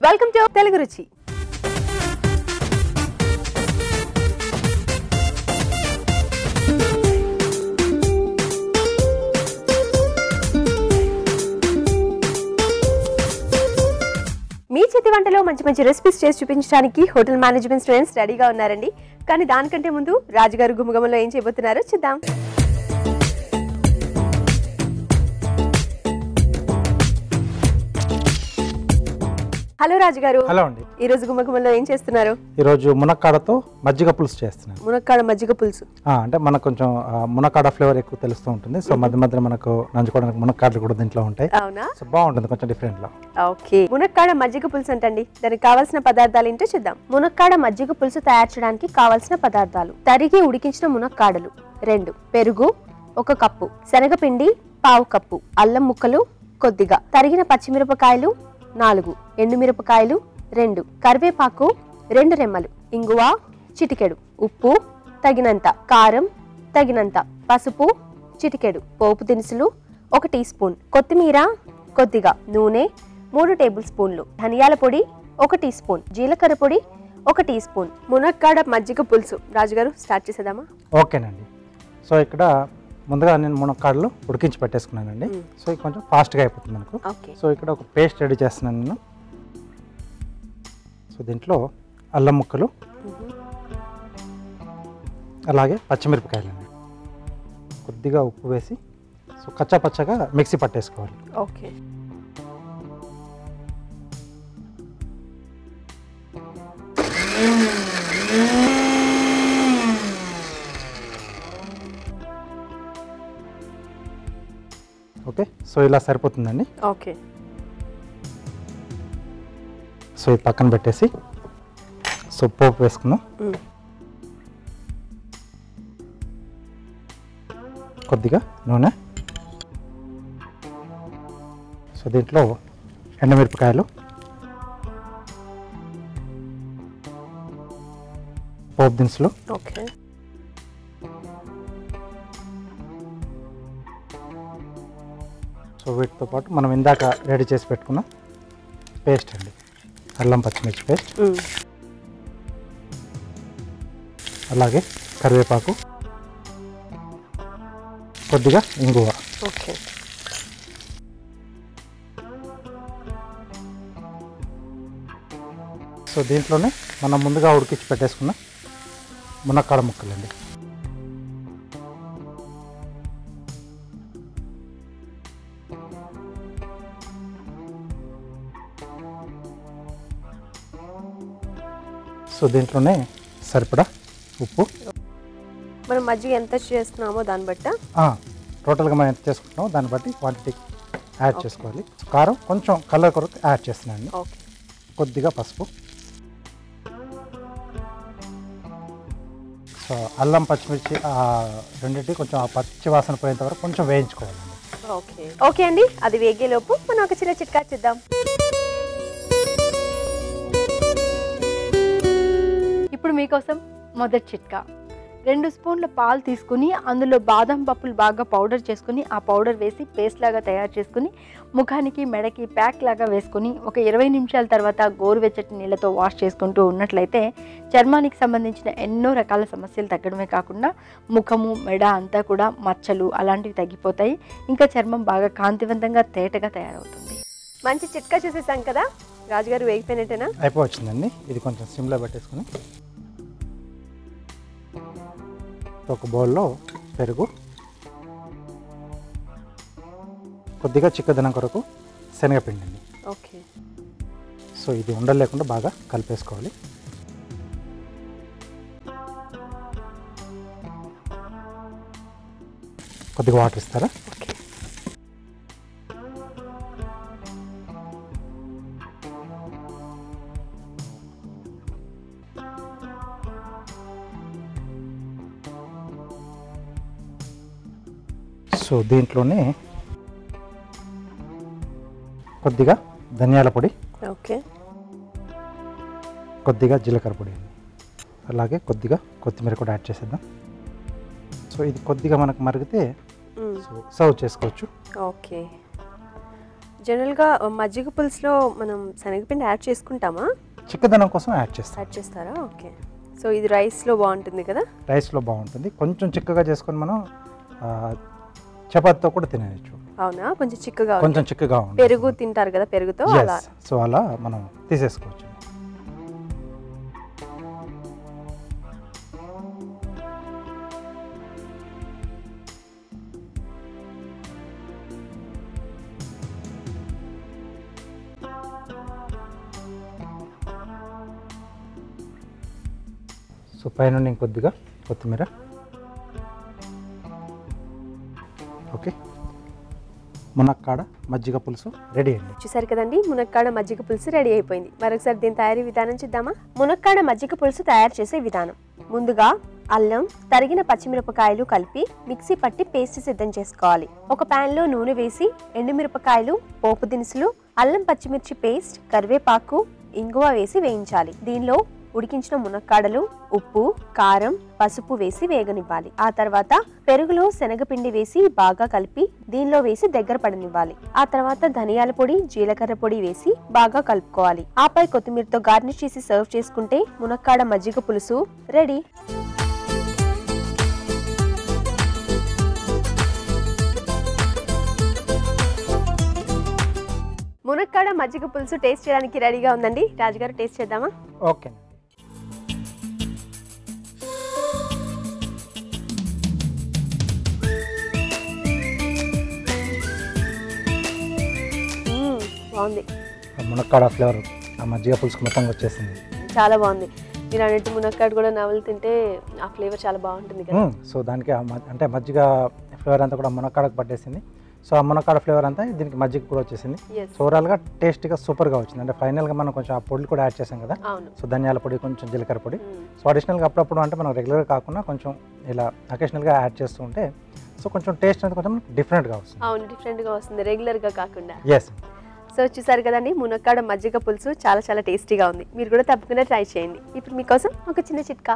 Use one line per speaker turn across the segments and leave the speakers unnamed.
Welcome to Telugu రుచి మీ చేతి వంటలో మంచి మంచి రెసిపీస్ చేసి చూపించడానికి హోటల్ మేనేజ్మెంట్ స్టూడెంట్స్ రెడీగా ఉన్నారండి కానీ దానికంటే ముందు రాజుగారు గుమగమలో ఏం చేయబోతున్నారో చూద్దాం హలో రాజుగారు
హలో అండి
ఈ రోజు గుమగుమలో ఏం చేస్తున్నారు
ఈరోజు మునక్కాడతో మజ్జిగ పులుసు చేస్తున్నాను
మునక్కాడ మజ్జిగ పులుసు
ఆ, అంటే మనకు కొంచెం ఆ, మునక్కాడ ఫ్లేవర్ ఎక్కువ తెలుస్తూ ఉంటుంది సో మధ్య మధ్యలో మనకు నంచుకోవడానికి మునక్కాడలు కూడా దీంట్లో ఉంటాయి
అవునా
సో బాగుంటుంది కొంచెం డిఫరెంట్లో
ఓకే మునక్కాడ మజ్జిగ పులుసు అంటండి దానికి కావాల్సిన పదార్థాలు ఏంటో చూద్దాం మునక్కాడ మజ్జిగ పులుసు తయారు చేయడానికి కావాల్సిన పదార్థాలు తరిగి ఉడికించిన మునక్కాడలు రెండు పెరుగు ఒక కప్పు శనగపిండి పావు కప్పు అల్లం ముక్కలు కొద్దిగా తరిగిన పచ్చిమిరపకాయలు నాలుగు ఎండుమిరపకాయలు రెండు కరివేపాకు రెండు రెమ్మలు ఇంగువ చిటికెడు ఉప్పు తగినంత కారం తగినంత పసుపు చిటికెడు పోపు దినుసులు ఒక టీ స్పూన్ కొత్తిమీర కొద్దిగా నూనె మూడు టేబుల్ స్పూన్లు ధనియాల పొడి ఒక టీ స్పూన్ జీలకర్ర పొడి ఒక టీ స్పూన్ మునక్కాడ మజ్జిగ పులుసు రాజుగారు స్టార్ట్ చేసేద్దామా
ఓకేనండి సో ఇక్కడ ముందుగా నేను మునక్కాడలు ఉడికించి పెట్టేసుకున్నానండి
మ్మ్.
సో ఇది కొంచెం ఫాస్ట్గా అయిపోతుంది మనకు
ఓకే
సో ఇక్కడ ఒక పేస్ట్ రెడీ చేస్తున్నాను నేను సో దీంట్లో అల్లం ముక్కలు అలాగే పచ్చిమిరపకాయలండి కొద్దిగా ఉప్పు వేసి సో కచ్చా పచ్చగా మిక్సీ పట్టేసుకోవాలి
ఓకే
ఓకే సో ఇలా సరిపోతుందండి
ఓకే
సో ఇది పక్కన పెట్టేసి సో పోపు వేసుకుందాం
మ్మ్.
కొద్దిగా నూనె సో దీంట్లో ఎండమిరపకాయలు పోపు దినుసులు
ఓకే
సో వీటితో పాటు మనం ఇందాక రెడీ చేసి పెట్టుకున్న పేస్ట్ అండి అల్లం పచ్చిమిర్చి పేస్ట్
మ్మ్.
అలాగే కరివేపాకు కొద్దిగా ఇంగువ
ఓకే
సో దీంట్లోనే మనం ముందుగా ఉడికించి పెట్టేసుకున్న మునక్కాడ ముక్కలండి సో దీంట్లోనే సరిపడా ఉప్పు
మనం మజ్జిగ ఎంత చేస్తున్నామో దాన్ని బట్ట
ఆ, టోటల్గా మనం ఎంత చేసుకుంటామో దాన్ని బట్టి క్వాంటిటీ యాడ్ చేసుకోవాలి కారం కొంచెం కలర్ కొరకు యాడ్ చేస్తున్నాను
ఓకే
కొద్దిగా పసుపు సో అల్లం పచ్చిమిర్చి ఆ రెండింటి కొంచెం ఆ పచ్చి వాసన పోయేంత వరకు కొంచెం వేయించుకోవాలండి
ఓకే ఓకే అండి అది వేగేలోపు మనం ఒక చిన్న చిట్కా చేద్దాం
ఇప్పుడు మీకోసం మొదటి చిట్కా రెండు స్పూన్ల పాలు తీసుకుని అందులో బాదం పప్పులు బాగా పౌడర్ చేసుకుని ఆ పౌడర్ వేసి పేస్ట్ లాగా తయారు చేసుకుని ముఖానికి మెడకి ప్యాక్ లాగా వేసుకుని ఒక ఇరవై నిమిషాల తర్వాత గోరువెచ్చటి నీళ్ళతో వాష్ చేసుకుంటూ ఉన్నట్లయితే చర్మానికి సంబంధించిన ఎన్నో రకాల సమస్యలు తగ్గడమే కాకుండా ముఖము మెడ అంతా కూడా మచ్చలు అలాంటివి తగ్గిపోతాయి ఇంకా చర్మం బాగా కాంతివంతంగా తేటగా తయారవుతుంది
మంచి చిట్కా చూసేసాం కదా రాజుగారు వేగిపోయినట్టేనా
అయిపోవచ్చిందండి ఇది కొంచెం సిమ్లో పెట్టేసుకుని ఒక బౌల్లో పెరుగు కొద్దిగా చిక్కదనం కొరకు శనగపిండి అండి
ఓకే
సో ఇది ఉండలు లేకుండా బాగా కలిపేసుకోవాలి కొద్దిగా వాటర్ ఇస్తారా
ఓకే
సో దీంట్లోనే కొద్దిగా ధనియాల పొడి
ఓకే
కొద్దిగా జీలకర్ర పొడి అలాగే కొద్దిగా కొత్తిమీర కూడా యాడ్ చేసేద్దాం సో ఇది కొద్దిగా మనకు మరిగితే
మ్మ్.
సో సర్వ్ చేసుకోవచ్చు
ఓకే జనరల్గా మజ్జిగ పులుసులో మనం శనగపిండి యాడ్ చేసుకుంటామా
చిక్కదనం కోసం యాడ్ చేస్తాం
యాడ్ చేస్తారా ఓకే సో ఇది రైస్లో బాగుంటుంది కదా
రైస్లో బాగుంటుంది కొంచెం చిక్కగా చేసుకొని మనం ఆ, చపాతీతో కూడా తినేయచ్చు
అవునా కొంచెం చిక్కగా ఉంది.
కొంచెం చిక్కగా ఉంటుంది
పెరుగు తింటారు కదా పెరుగుతో అలా
సో అలా మనం తీసేసుకోవచ్చు సో పైన ఇంకొద్దిగా కొత్తిమీర ఓకే మునక్కాడ మజ్జిగ పులుసు రెడీ అండి
చూసారు కదండి మునక్కాడ మజ్జిగ పులుసు రెడీ అయిపోయింది మరొకసారి దీని తయారీ విధానం చూద్దామా మునక్కాడ మజ్జిగ పులుసు తయారు చేసే విధానం ముందుగా అల్లం తరిగిన పచ్చిమిరపకాయలు కలిపి మిక్సీ పట్టి పేస్ట్ సిద్ధం చేసుకోవాలి ఒక పాన్ లో నూనె వేసి ఎండుమిరపకాయలు పోపు దినుసులు అల్లం పచ్చిమిర్చి పేస్ట్ కరివేపాకు ఇంగువ వేసి వేయించాలి దీనిలో ఉడికించిన మునక్కాడలు ఉప్పు కారం పసుపు వేసి వేగనివ్వాలి ఆ తర్వాత పెరుగులో శనగపిండి వేసి బాగా కలిపి దీనిలో వేసి దగ్గర పడనివ్వాలి ఆ తర్వాత ధనియాల పొడి జీలకర్ర పొడి వేసి బాగా కలుపుకోవాలి ఆపై కొత్తిమీరతో గార్నిష్ చేసి సర్వ్ చేసుకుంటే మునక్కాడ మజ్జిగ పులుసు రెడీ మునక్కాడ మజ్జిగ పులుసు టేస్ట్ చేయడానికి రెడీగా ఉందండి రాజుగారు టేస్ట్ చేద్దామా
ఓకే
మ్మ్, బాగుంది
మునక్కాడ ఫ్లేవర్ ఆ మజ్జిగ పులుసుకు మొత్తం వచ్చేసింది
చాలా బాగుంది మీరు అన్నట్టు మునక్కాడ కూడా నవలు తింటే ఆ ఫ్లేవర్ చాలా బాగుంటుంది కదా
మ్మ్. సో దానికి ఆ మ- అంటే మజ్జిగ ఫ్లేవర్ అంతా కూడా మునక్కాడకు పట్టేసింది సో ఆ మునక్కాడ ఫ్లేవర్ అంతా దీనికి మజ్జిగ కూడా వచ్చేసింది
ఎస్
సో ఓవరాల్గా టేస్ట్గా సూపర్గా వచ్చింది అంటే ఫైనల్గా మనం కొంచెం ఆ పొడులు కూడా యాడ్ చేసాం కదా
అవును
సో ధనియాల పొడి కొంచెం జీలకర్ర పొడి
మ్మ్.
సో అడిషనల్గా అప్పుడప్పుడు అంటే మనం రెగ్యులర్గా కాకుండా కొంచెం ఇలా అకేషనల్గా యాడ్ చేస్తూ ఉంటే సో కొంచెం టేస్ట్ అనేది కొంచెం డిఫరెంట్గా వస్తుంది
అవును డిఫరెంట్ గా వస్తుంది రెగ్యులర్ గా కాకుండా
ఎస్
సో చూసారు కదండి మునక్కాడ మజ్జిగ పులుసు చాలా చాలా టేస్టీగా ఉంది మీరు కూడా తప్పకుండా ట్రై చేయండి ఇప్పుడు మీకోసం ఒక చిన్న చిట్కా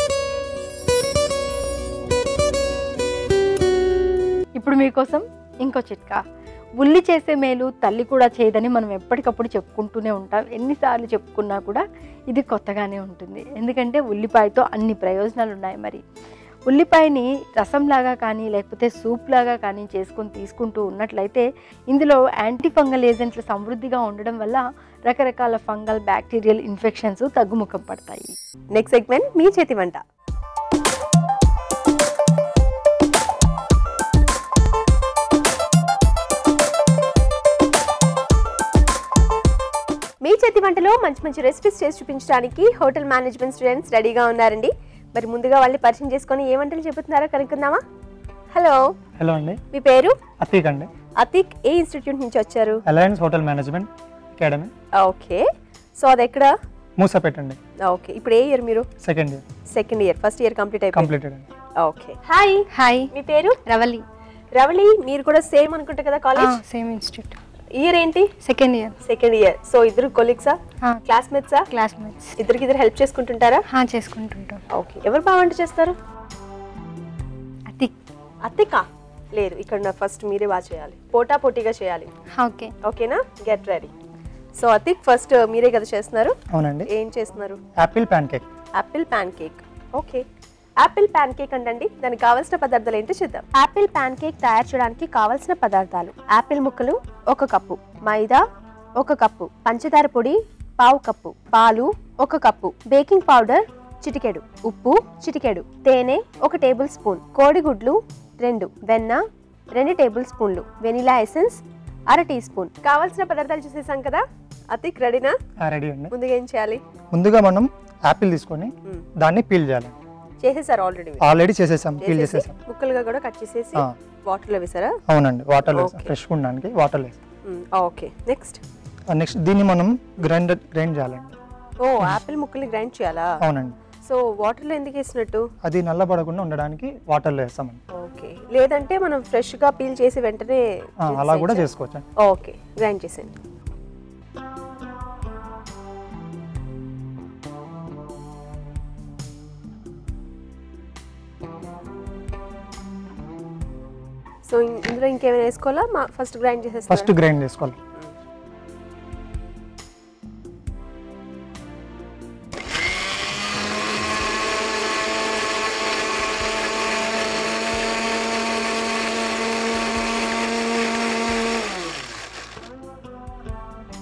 ఇప్పుడు మీకోసం ఇంకో చిట్కా ఉల్లి చేసే మేలు తల్లి కూడా చేయదని మనం ఎప్పటికప్పుడు చెప్పుకుంటూనే ఉంటాం ఎన్నిసార్లు చెప్పుకున్నా కూడా ఇది కొత్తగానే ఉంటుంది ఎందుకంటే ఉల్లిపాయతో అన్ని ప్రయోజనాలు ఉన్నాయి మరి ఉల్లిపాయని రసంలాగా కానీ లేకపోతే సూప్ లాగా కానీ చేసుకొని తీసుకుంటూ ఉన్నట్లయితే ఇందులో యాంటీ ఫంగల్ ఏజెంట్లు సమృద్ధిగా ఉండడం వల్ల రకరకాల ఫంగల్ బ్యాక్టీరియల్ ఇన్ఫెక్షన్స్ తగ్గుముఖం పడతాయి
నెక్స్ట్ సెగ్మెంట్ మీ చేతి వంట మీ చేతి వంటలో మంచి మంచి రెసిపీస్ చేసి చూపించడానికి హోటల్ మేనేజ్మెంట్ స్టూడెంట్స్ రెడీగా ఉన్నారండి మరి ముందుగా వాళ్ళని పరిచయం చేసుకొని ఏ వంటలు చెబుతున్నారో కనుక్కుందామా హలో
హలో అండి
మీ పేరు
అతీక్ అండి
అతిక్ ఏ ఇన్స్టిట్యూట్ నుంచి వచ్చారు
alliance hotel management academy
okay so అది ఎక్కడ
మూసపేట్ అండి
ఓకే ఇప్పుడు ఏ ఇయర్ మీరు
second year
second year first year complete అయిపోయింది
కంప్లీటెడ్ అండి
ఓకే హాయ్
హాయ్
మీ పేరు
రవలి
రవళి మీరు కూడా సేమ్ అనుకుంటా కదా కాలేజ్
సేమ్ ఇన్స్టిట్యూట్
ఇయర్ ఏంటి
second year
second year so ఇద్దరు కొలీగ్సా క్లాస్మేట్సా
క్లాస్మేట్స్
ఇద్దరికి ఇద్దరు హెల్ప్ చేసుకుంటుంటారా
చేసుకుంటుంటాం
ఓకే ఎవరు బాగా వంట చేస్తారు
అతిక్
అత్తికా లేదు ఇక్కడ నా ఫస్ట్ మీరే బాగా చేయాలి పోటా పోటీగా చేయాలి
ఓకే
ఓకేనా get ready so Atiq first మీరే కదా చేస్తున్నారు
అవునండి
ఏం చేస్తున్నారు
apple pancake
apple pancake okay apple pancake అంటండి దానికి కావాల్సిన పదార్థాలు ఏంటో చూద్దాం యాపిల్ ప్యాన్ కేక్ తయారు చేయడానికి కావాల్సిన పదార్థాలు యాపిల్ ముక్కలు ఒక కప్పు మైదా ఒక కప్పు పంచదార పొడి పావు కప్పు పాలు ఒక కప్పు బేకింగ్ పౌడర్ చిటికెడు ఉప్పు చిటికెడు తేనె ఒక టేబుల్ స్పూన్ కోడిగుడ్లు రెండు వెన్న రెండు టేబుల్ స్పూన్లు వెనిలా ఎసెన్స్ అర టీ స్పూన్ కావాల్సిన పదార్థాలు చూసేసాం కదా అతిక్ రెడీనా
రెడీ అండి
ముందుగా ఏం చేయాలి
ముందుగా మనం యాపిల్ తీసుకొని
మ్మ్.
దాన్ని పీల్ చేయాలి
చేసేసారు ఆల్రెడీ
ఆల్రెడీ చేసేసాం పీల్
చేసేసి
చేసేసాం
ముక్కలుగా కూడా కట్ చేసేసి
ఆ,
వాటర్ లో వేసారా
అవునండి వాటర్లో వేసాం
Okay.
ఫ్రెష్గా ఉండడానికి వాటర్లో వేసాం
ఓకే నెక్స్ట్
నెక్స్ట్ దీన్ని మనం గ్రైండ్ గ్రైండ్ చేయాలండి
ఓ యాపిల్ ముక్కల్ని గ్రైండ్ చేయాలా
అవునండి
సో వాటర్ లో ఎందుకు వేసినట్టు
అది నల్లబడకుండా ఉండడానికి వాటర్లో వేస్తామండి
ఓకే లేదంటే మనం ఫ్రెష్ గా పీల్ చేసి వెంటనే
ఆ, అలా కూడా చేసుకోవచ్చు
ఓకే గ్రైండ్ చేసేయండి సో ఇన్- ఇందులో ఇంకేమైనా వేసుకోవాలా ఫస్ట్ గ్రైండ్
ఫస్ట్
చేసేస్తారా
గ్రైండ్ చేసుకోవాలి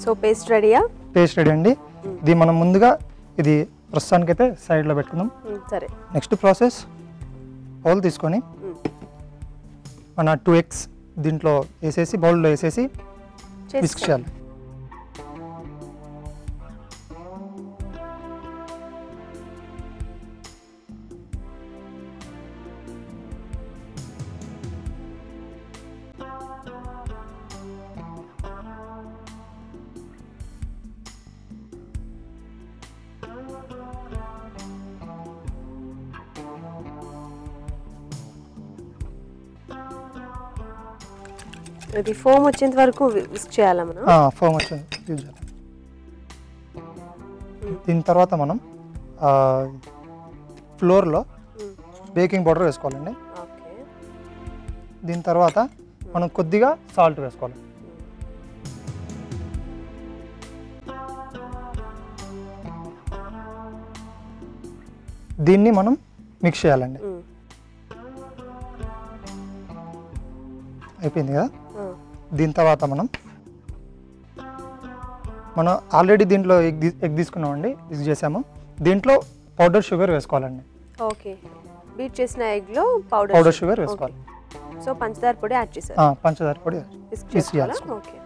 సో పేస్ట్ రెడీయా
పేస్ట్ రెడీ అండి ఇది మనం ముందుగా ఇది ప్రస్తుతానికైతే సైడ్లో పెట్టుకుందాం
సరే
నెక్స్ట్ ప్రాసెస్ బౌల్ తీసుకొని
మ్మ్.
మన టూ ఎగ్స్ దీంట్లో వేసేసి బౌల్లో వేసేసి విస్క్
చేసుకో.
చేయాలి
ఇది ఫోమ్ వచ్చేంత వరకు విస్క్ చేయాలా మనం
ఫోమ్ వచ్చింది యూజ్ చేయాలి దీని తర్వాత మనం ఫ్లోర్లో బేకింగ్ పౌడర్ వేసుకోవాలండి
ఓకే
దీని తర్వాత మనం కొద్దిగా సాల్ట్ వేసుకోవాలి దీన్ని మనం మిక్స్ చేయాలండి అయిపోయింది కదా దీని తర్వాత మనం మనం ఆల్రెడీ దీంట్లో ఎగ్ తీ- ఎగ్ తీసుకున్నామండి మిక్స్ చేసాము దీంట్లో పౌడర్ షుగర్ వేసుకోవాలండి
ఓకే బీట్ చేసిన ఎగ్ లో పౌడర్
పౌడర్ షుగర్ వేసుకోవాలి
సో పంచదార పొడి యాడ్ చేశారు
ఆ, పంచదార పొడి
విస్క్
విస్క్
చేసుకోవాలా
చేయాలి.
ఓకే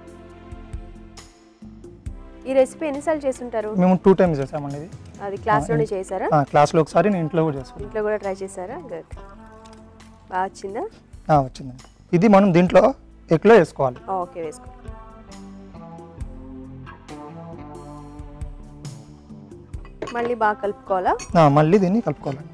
ఈ రెసిపీ ఎన్నిసార్లు చేస్తుంటారు
మేము టూ టైమ్స్ చేసామండి ఇది
అది క్లాస్ లోనే చేశారా
ఆ, క్లాస్లో ఒకసారి నేను ఇంట్లో కూడా చేసుకున్నాను
ఇంట్లో కూడా ట్రై చేశారా గుడ్ బాగా వచ్చిందా
ఆ, వచ్చిందండి ఇది మనం దీంట్లో ఎగ్లో వేసుకోవాలి
ఓకే వేసుకో మళ్ళీ బాగా కలుపుకోవాలా
ఆ, మళ్ళీ దీన్ని కలుపుకోవాలండి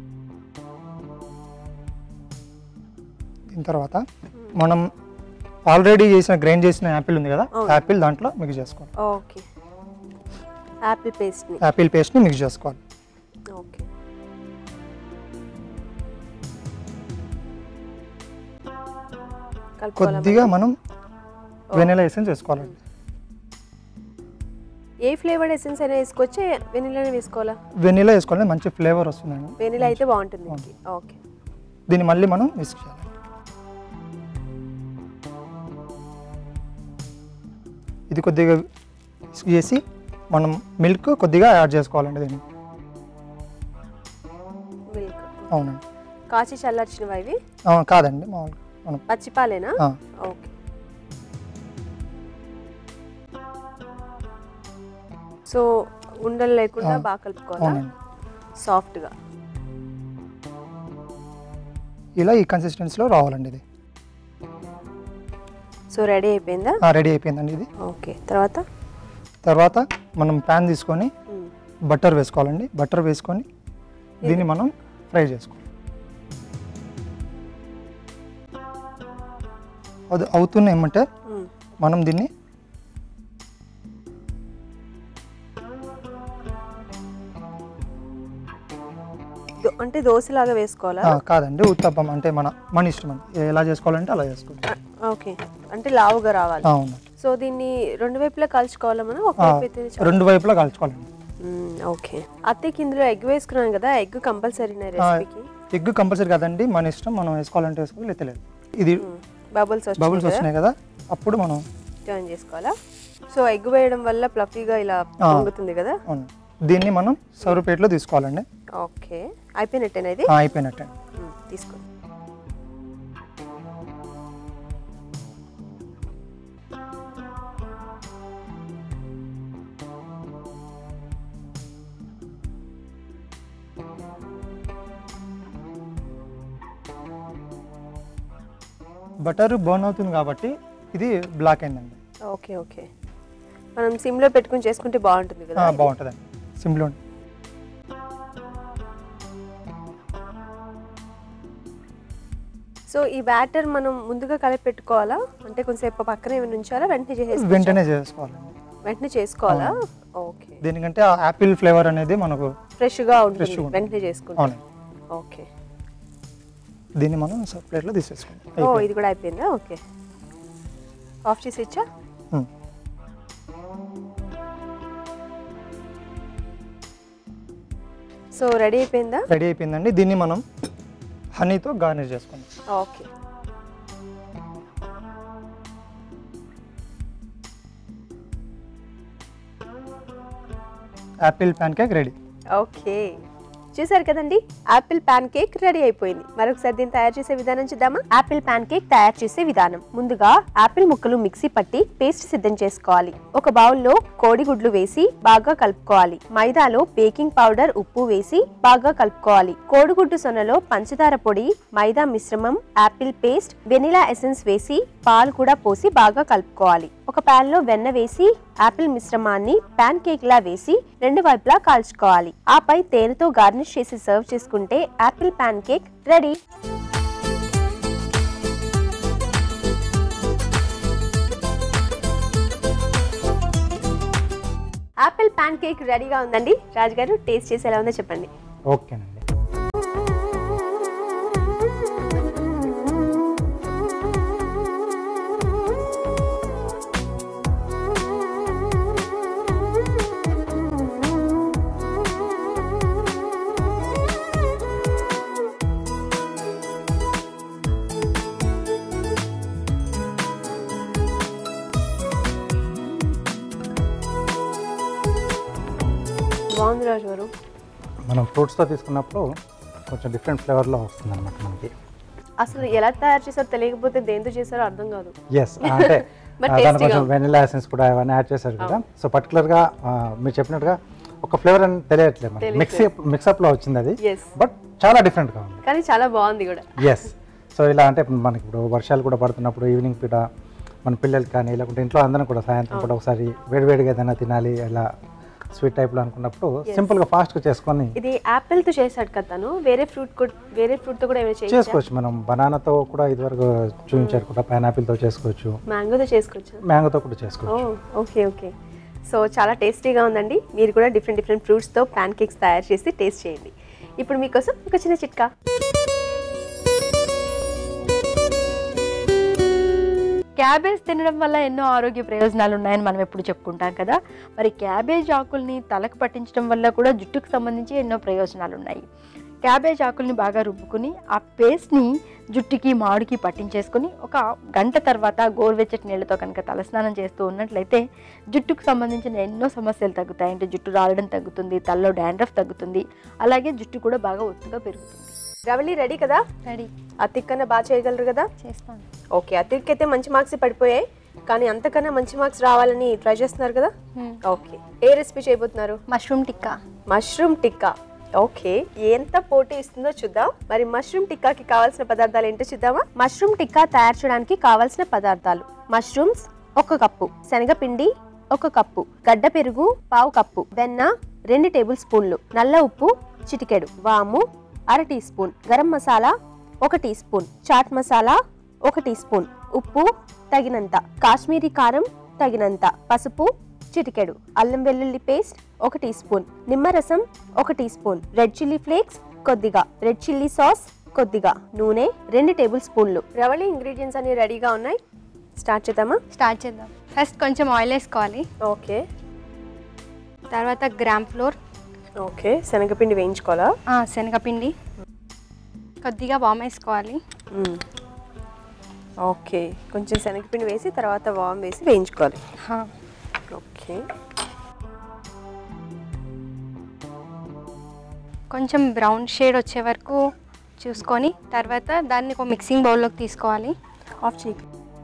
దీని తర్వాత మనం ఆల్రెడీ చేసిన గ్రైండ్ చేసిన యాపిల్ ఉంది కదా
అవును.
యాపిల్ దాంట్లో మిక్స్ చేసుకోవాలి
ఓకే యాపిల్ పేస్ట్ని
యాపిల్ పేస్ట్ని మిక్స్ చేసుకోవాలి
ఓకే కలుపుకోవాలా
కొద్దిగా మనం వెనిలా ఎసెన్స్ వేసుకోవాలండి
ఏ ఫ్లేవర్డ్ ఎసెన్స్ అయినా వేసుకోవచ్చే వెనిలానే వేసుకోవాలా
వెనిలా వేసుకోవాలంటే మంచి ఫ్లేవర్ వస్తుందండి
వెనిలా అయితే బాగుంటుంది దీనికి ఓకే
దీన్ని మళ్ళీ మనం మిక్స్ చేయాలి ఇది కొద్దిగా మిక్స్ చేసి మనం మిల్క్ కొద్దిగా యాడ్ చేసుకోవాలండి దీన్ని
మిల్క్
అవునండి
కాచి చల్లార్చినవా ఇవి
ఆ, కాదండి మామూలుగా మనం
పచ్చిపాలేనా
ఆ,
ఓకే సో ఉండలు లేకుండా
ఆ,
బాగా కలుపుకోవాలా
అవునండి
సాఫ్ట్గా
ఇలా ఈ కన్సిస్టెన్సీలో రావాలండి ఇది
సో రెడీ అయిపోయిందా
రెడీ అయిపోయిందండి ఇది
ఓకే తర్వాత
తర్వాత మనం ప్యాన్ తీసుకొని
మ్మ్.
బటర్ వేసుకోవాలండి బటర్ వేసుకొని దీన్ని మనం ఫ్రై చేసుకోవాలి అది అవుతున్న ఏమంటే
మ్మ్.
మనం దీన్ని
దో- అంటే దోశలాగా వేసుకోవాలా
ఆ, కాదండి ఉత్తప్పం అంటే మన మన ఇష్టం అండి ఎలా చేసుకోవాలంటే అలా చేసుకోవాలి
ఆ, ఓకే అంటే లావుగా రావాలి
అవును
సో దీన్ని రెండు వైపులా కలుచుకోవాలా మనం ఒక
ఆ,
వైపు అయితే చాలు.
రెండు వైపులా కాల్చుకోవాలండి
మ్మ్, ఓకే అత్తకి ఇందులో ఎగ్ వేసుకున్నాం కదా ఎగ్ కంపల్సరీనా రెసిపీకి
ఎగ్ కంపల్సరీ కదండి మన ఇష్టం మనం వేసుకోవాలంటే వేసుకోవాలి లేతే లేదు ఇది
బబుల్స్
బబుల్స్
వచ్చి
వచ్చినాయి కదా అప్పుడు మనం
జాయిన్ చేసుకోవాలా సో ఎగ్ వేయడం వల్ల ఫ్లఫీగా ఇలా
ఆ.
పొంగుతుంది కదా
అవును దీన్ని మనం సర్వ్ ప్లేట్లో తీసుకోవాలండి
ఓకే అయిపోయినట్టేనా ఇది
ఆ, అయిపోయినట్టే
మ్మ్, తీసుకోండి
బటర్ బర్న్ అవుతుంది కాబట్టి ఇది బ్లాక్ అయిందండి
ఓకే ఓకే మనం సిమ్లో పెట్టుకుని చేసుకుంటే బాగుంటుంది
ఆ,
కదా
బాగుంటుందండి సింపుల్
సో ఈ బ్యాటర్ మనం ముందుగా కలిపి పెట్టుకోవాలా అంటే కొంచెంసేపు పక్కన ఏమైనా ఉంచాలా వెంటనే చేసేసి
వెంటనే చేసుకోవాలండి
వెంటనే చేసుకోవాలా ఓకే
దీనికంటే ఆ యాపిల్ ఫ్లేవర్ అనేది మనకు
ఫ్రెష్గా ఉంటుంది
Fresh గా ఉంటుంది.
వెంటనే చేసుకుంటాం
అవునండి
ఓకే
దీన్ని మనం సర్వ్ ప్లేట్లో తీసేసుకోండి
ఓ
అయిపోయింది.
ఇది కూడా అయిపోయిందా ఓకే ఆఫ్ చేసి ఇచ్చా
ఉమ్.
సో రెడీ అయిపోయిందా
రెడీ అయిపోయిందండి దీన్ని మనం హనీతో గార్నిష్ చేసుకుందాం
okay
apple pancake ready
okay చూసారు కదండి యాపిల్ ప్యాన్ కేక్ రెడీ అయిపోయింది మరొకసారి దీన్ని తయారు చేసే విధానం చూద్దామా యాపిల్ ప్యాన్ కేక్ తయారు చేసే విధానం ముందుగా యాపిల్ ముక్కలు మిక్సీ పట్టి పేస్ట్ సిద్ధం చేసుకోవాలి ఒక బౌల్లో కోడిగుడ్లు వేసి బాగా కలుపుకోవాలి మైదాలో బేకింగ్ పౌడర్ ఉప్పు వేసి బాగా కలుపుకోవాలి కోడిగుడ్డు సొనలో పంచదార పొడి మైదా మిశ్రమం యాపిల్ పేస్ట్ వెనిలా ఎసెన్స్ వేసి పాలు కూడా పోసి బాగా కలుపుకోవాలి ఒక పాన్ లో వెన్న వేసి యాపిల్ మిశ్రమాన్ని ప్యాన్ కేక్ లా వేసి రెండు వైపులా కాల్చుకోవాలి ఆపై తేనెతో గార్నిష్ చేసి సర్వ్ చేసుకుంటే apple pancake ready apple pancake రెడీగా ఉందండి రాజు గారు టేస్ట్ చేసి ఎలా ఉందో చెప్పండి
ఓకేనండి
బాగుంది రాజు గారు
మనం ఫ్రూట్స్తో తీసుకున్నప్పుడు కొంచెం డిఫరెంట్ ఫ్లేవర్లో వస్తుంది అనమాట మనకి
అసలు ఎలా తయారు చేశారో తెలియకపోతే దేంతో చేశారో అర్థం కాదు
ఎస్ అంటే
But
ఆ, దాని
tasty గా
కొంచెం
ఉంది.
వెనిలా ఎసెన్స్ కూడా అవన్నీ యాడ్ చేశారు కదా సో పర్టికులర్గా మీరు చెప్పినట్టుగా ఒక ఫ్లేవర్ అని తెలియట్లేదు మనకి మిక్సీ మిక్సప్లో వచ్చింది అది
ఎస్
బట్ చాలా డిఫరెంట్గా ఉంది
కానీ చాలా బాగుంది కూడా
ఎస్ సో ఇలా అంటే ఇప్పుడు మనకి ఇప్పుడు వర్షాలు కూడా పడుతున్నప్పుడు ఈవినింగ్ పూట మన పిల్లలకి కానీ లేకుంటే ఇంట్లో అందరం కూడా సాయంత్రం పూట ఒకసారి వేడివేడిగా ఏదైనా తినాలి ఇలా స్వీట్ టైప్లో అనుకున్నప్పుడు సింపుల్గా ఫాస్ట్గా చేసుకొని
ఇది యాపిల్ తో చేశాడు కదా తను వేరే ఫ్రూట్ కూడా వేరే ఫ్రూట్ తో కూడా ఏమైనా చేయొచ్చా
చేసుకోవచ్చు మనం బనానాతో కూడా ఇదివరకు చూపించారు కూడా పైనాపిల్తో చేసుకోవచ్చు
మ్యాంగోతో చేసుకోవచ్చు
మ్యాంగోతో కూడా
ఓ
చేసుకోవచ్చు
ఓకే ఓకే సో చాలా టేస్టీగా ఉందండి మీరు కూడా డిఫరెంట్ డిఫరెంట్ ఫ్రూట్స్తో ప్యాన్ కేక్స్ తయారు చేసి టేస్ట్ చేయండి ఇప్పుడు మీకోసం ఒక చిన్న చిట్కా
క్యాబేజ్ తినడం వల్ల ఎన్నో ఆరోగ్య ప్రయోజనాలు ఉన్నాయని మనం ఎప్పుడు చెప్పుకుంటాం కదా మరి క్యాబేజ్ ఆకుల్ని తలకు పట్టించడం వల్ల కూడా జుట్టుకు సంబంధించి ఎన్నో ప్రయోజనాలు ఉన్నాయి క్యాబేజ్ ఆకుల్ని బాగా రుబ్బుకుని ఆ పేస్ట్ని జుట్టుకి మాడుకి పట్టించేసుకుని ఒక గంట తర్వాత గోరువెచ్చటి నీళ్ళతో కనుక తలస్నానం చేస్తూ ఉన్నట్లయితే జుట్టుకు సంబంధించిన ఎన్నో సమస్యలు తగ్గుతాయి అంటే జుట్టు రాలడం తగ్గుతుంది తలలో డాండ్రఫ్ తగ్గుతుంది అలాగే జుట్టు కూడా బాగా ఒత్తుగా పెరుగుతుంది
రవలి రెడీ కదా
రెడీ
అతిక్ కన్నా బాగా చేయగలరు కదా
చేస్తాను
ఓకే అతిక్ అయితే మంచి మార్క్స్ పడిపోయాయి కానీ అంతకన్నా మంచి మార్క్స్ రావాలని ట్రై చేస్తున్నారు కదా ఓకే ఏ రెసిపీ చేయబోతున్నారు
mushroom tikka
mushroom tikka okay ఎంత పోటీ ఇస్తుందో చూద్దాం మరి మష్రూమ్ టిక్కాకి కావాల్సిన పదార్థాలు ఏంటో చూద్దామా మష్రూమ్ టిక్కా తయారు చేయడానికి కావాల్సిన పదార్థాలు మష్రూమ్స్ ఒక కప్పు శనగపిండి ఒక కప్పు గడ్డ పెరుగు పావు కప్పు వెన్న రెండు టేబుల్ స్పూన్లు నల్ల ఉప్పు చిటికెడు వాము అర టీ స్పూన్ గరం మసాలా ఒక టీ స్పూన్ చాట్ మసాలా ఒక టీ స్పూన్ ఉప్పు తగినంత కాశ్మీరీ కారం తగినంత పసుపు చిటికెడు అల్లం వెల్లుల్లి పేస్ట్ ఒక టీ స్పూన్ నిమ్మరసం ఒక teaspoon red chilli flakes కొద్దిగా రెడ్ చిల్లీ సాస్ కొద్దిగా నూనె రెండు టేబుల్ స్పూన్లు రవళి ఇంగ్రీడియంట్స్ అన్ని రెడీగా ఉన్నాయి స్టార్ట్ చేద్దామా
స్టార్ట్ చేద్దాం ఫస్ట్ కొంచెం ఆయిల్ వేసుకోవాలి
ఓకే
తర్వాత గ్రామ్ ఫ్లోర్
ఓకే శనగపిండి వేయించుకోవాలా
ఆ, శనగపిండి కొద్దిగా వామ్ వేసుకోవాలి
ఓకే కొంచెం శనగపిండి వేసి తర్వాత వామ్ వేసి వేయించుకోవాలి
హా.
ఓకే
కొంచెం బ్రౌన్ షేడ్ వచ్చే వరకు చూసుకొని తర్వాత దాన్ని ఒక మిక్సింగ్ బౌల్లోకి తీసుకోవాలి
ఆఫ్ చేయి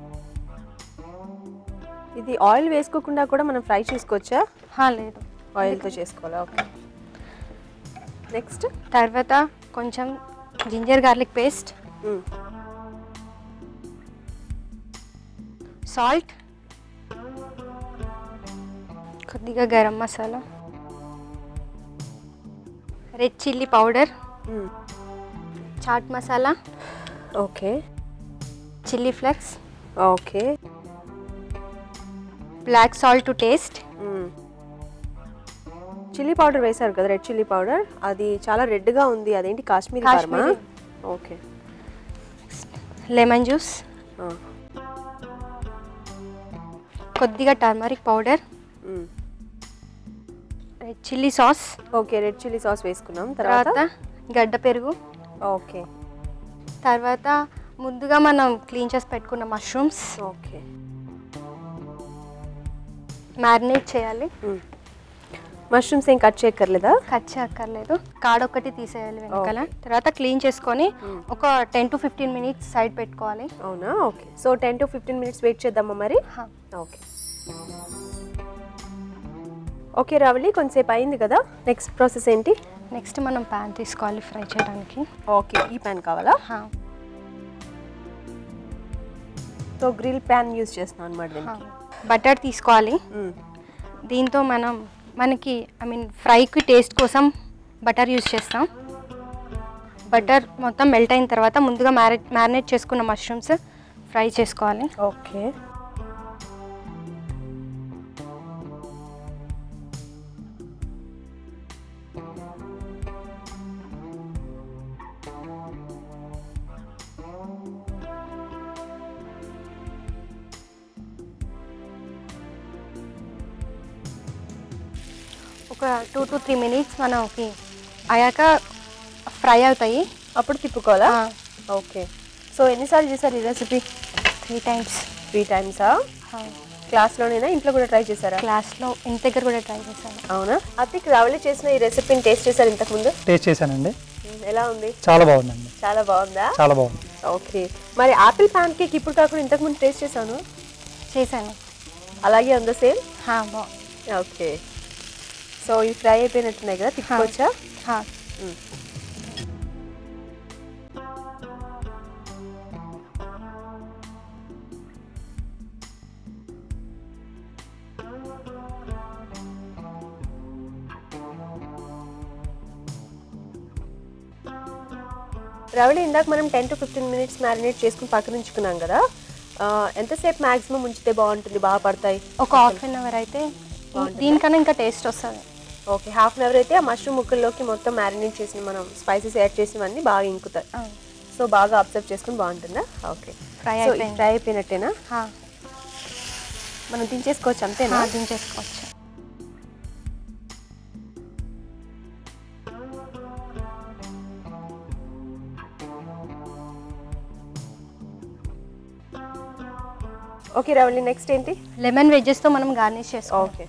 ఇది ఆయిల్ వేసుకోకుండా కూడా మనం ఫ్రై చేసుకోవచ్చా
హా, లేదు
ఆయిల్తో చేసుకోవాలా ఓకే నెక్స్ట్
తర్వాత కొంచెం జింజర్ గార్లిక్ పేస్ట్ సాల్ట్ కొద్దిగా garam masala red chilli powder chaat masala
okay
chilli flakes
okay
black salt to taste
chilli powder వేశారు కదా రెడ్ చిల్లీ పౌడర్ అది చాలా రెడ్గా ఉంది అదేంటి కాశ్మీరీ కారమా
కాశ్మీరీ.
ఓకే
లెమన్ జ్యూస్
ఆ,
కొద్దిగా టర్మరిక్ పౌడర్
మ్.
Red chilli sauce
okay red chilli sauce వేసుకున్నాం తర్వాత
తర్వాత గడ్డ పెరుగు
ఓకే
తర్వాత ముందుగా మనం క్లీన్ చేసి పెట్టుకున్న మష్రూమ్స్
ఓకే
మ్యారినేట్ చేయాలి
మష్రూమ్స్ ఏం కట్ చేయక్కర్లేదా
కట్ చేయక్కర్లేదు కాడ ఒక్కటి తీసేయాలి వెనకాల తర్వాత క్లీన్ చేసుకొని ఒక ten to fifteen minutes side పెట్టుకోవాలి
అవునా okay so ten to fifteen minutes wait చేద్దామా మరి
హా.
ఓకే ఓకే రావలి కొంతసేపు అయింది కదా నెక్స్ట్ ప్రాసెస్ ఏంటి
నెక్స్ట్ మనం ప్యాన్ తీసుకోవాలి ఫ్రై చేయడానికి
ఓకే ఈ ప్యాన్ కావాలా
హా,
సో గ్రిల్ ప్యాన్ యూస్ చేస్తున్నాం అనమాట
హా.
దీనికి
బటర్ తీసుకోవాలి
మ్మ్.
దీంతో మనం మనకి ఐ మీన్ ఫ్రైకి టేస్ట్ కోసం బటర్ యూజ్ చేస్తాం బటర్ మొత్తం మెల్ట్ అయిన తర్వాత ముందుగా మ్యారి మ్యారినేట్ చేసుకున్న మష్రూమ్స్ ఫ్రై చేసుకోవాలి
ఓకే
ఒక టూ టు త్రీ మినిట్స్ మనకి అయ్యాక ఫ్రై అవుతాయి
అప్పుడు తిప్పుకోవాలా
ఆ,
ఓకే సో ఎన్నిసార్లు చేశారు ఈ రెసిపీ
త్రీ టైమ్స్
త్రీ టైమ్సా క్లాస్లోనేనా ఇంట్లో కూడా ట్రై చేశారా
క్లాస్లో ఇంటి దగ్గర కూడా ట్రై చేశాను
అవునా అతికి రావలి చేసిన ఈ రెసిపీని టేస్ట్ చేశారు ఇంతకుముందు
టేస్ట్ చేశానండి
మ్మ్. ఎలా ఉంది
చాలా బాగుందండి
చాలా బాగుందా
చాలా బాగుంది
ఓకే మరి ఆపిల్ ప్యాన్ కేక్ ఇప్పుడు కాకుండా ఇంతకుముందు టేస్ట్ చేశాను
చేశాను
అలాగే ఉందా సేమ్
హా, బా
ఓకే సో ఇవి ఫ్రై అయిపోయినట్టున్నాయి కదా తిప్పుకోవచ్చా
హా.
రవళి ఇందాక మనం ten to fifteen minutes marinate చేసుకుని పక్కన ఉంచుకున్నాం కదా ఆ, ఎంతసేపు మాక్సిమం ఉంచితే బాగుంటుంది బాగా పడతాయి
ఒక హాఫ్ అన్ అవర్ అయితే దీనికన్నా ఇంకా టేస్ట్ వస్తుంది
ఓకే హాఫ్ అన్ అవర్ అయితే ఆ మష్రూమ్ ముక్కల్లోకి మొత్తం మ్యారినేట్ చేసిన మనం స్పైసెస్ యాడ్ చేసినవన్నీ బాగా ఇంకుతాయి సో బాగా అబ్జర్వ్ చేసుకుని బాగుంటుందా ఓకే
Fry
సో
అయిపోయింది.
ఫ్రై అయిపోయినట్టేనా మనం దించేసుకోవచ్చు అంతేనా
దించేసుకోవచ్చు
ఓకే రవళి నెక్స్ట్ ఏంటి
లెమన్ వెజ్జెస్తో మనం గార్నిష్ చేసుకోవాలి
ఓకే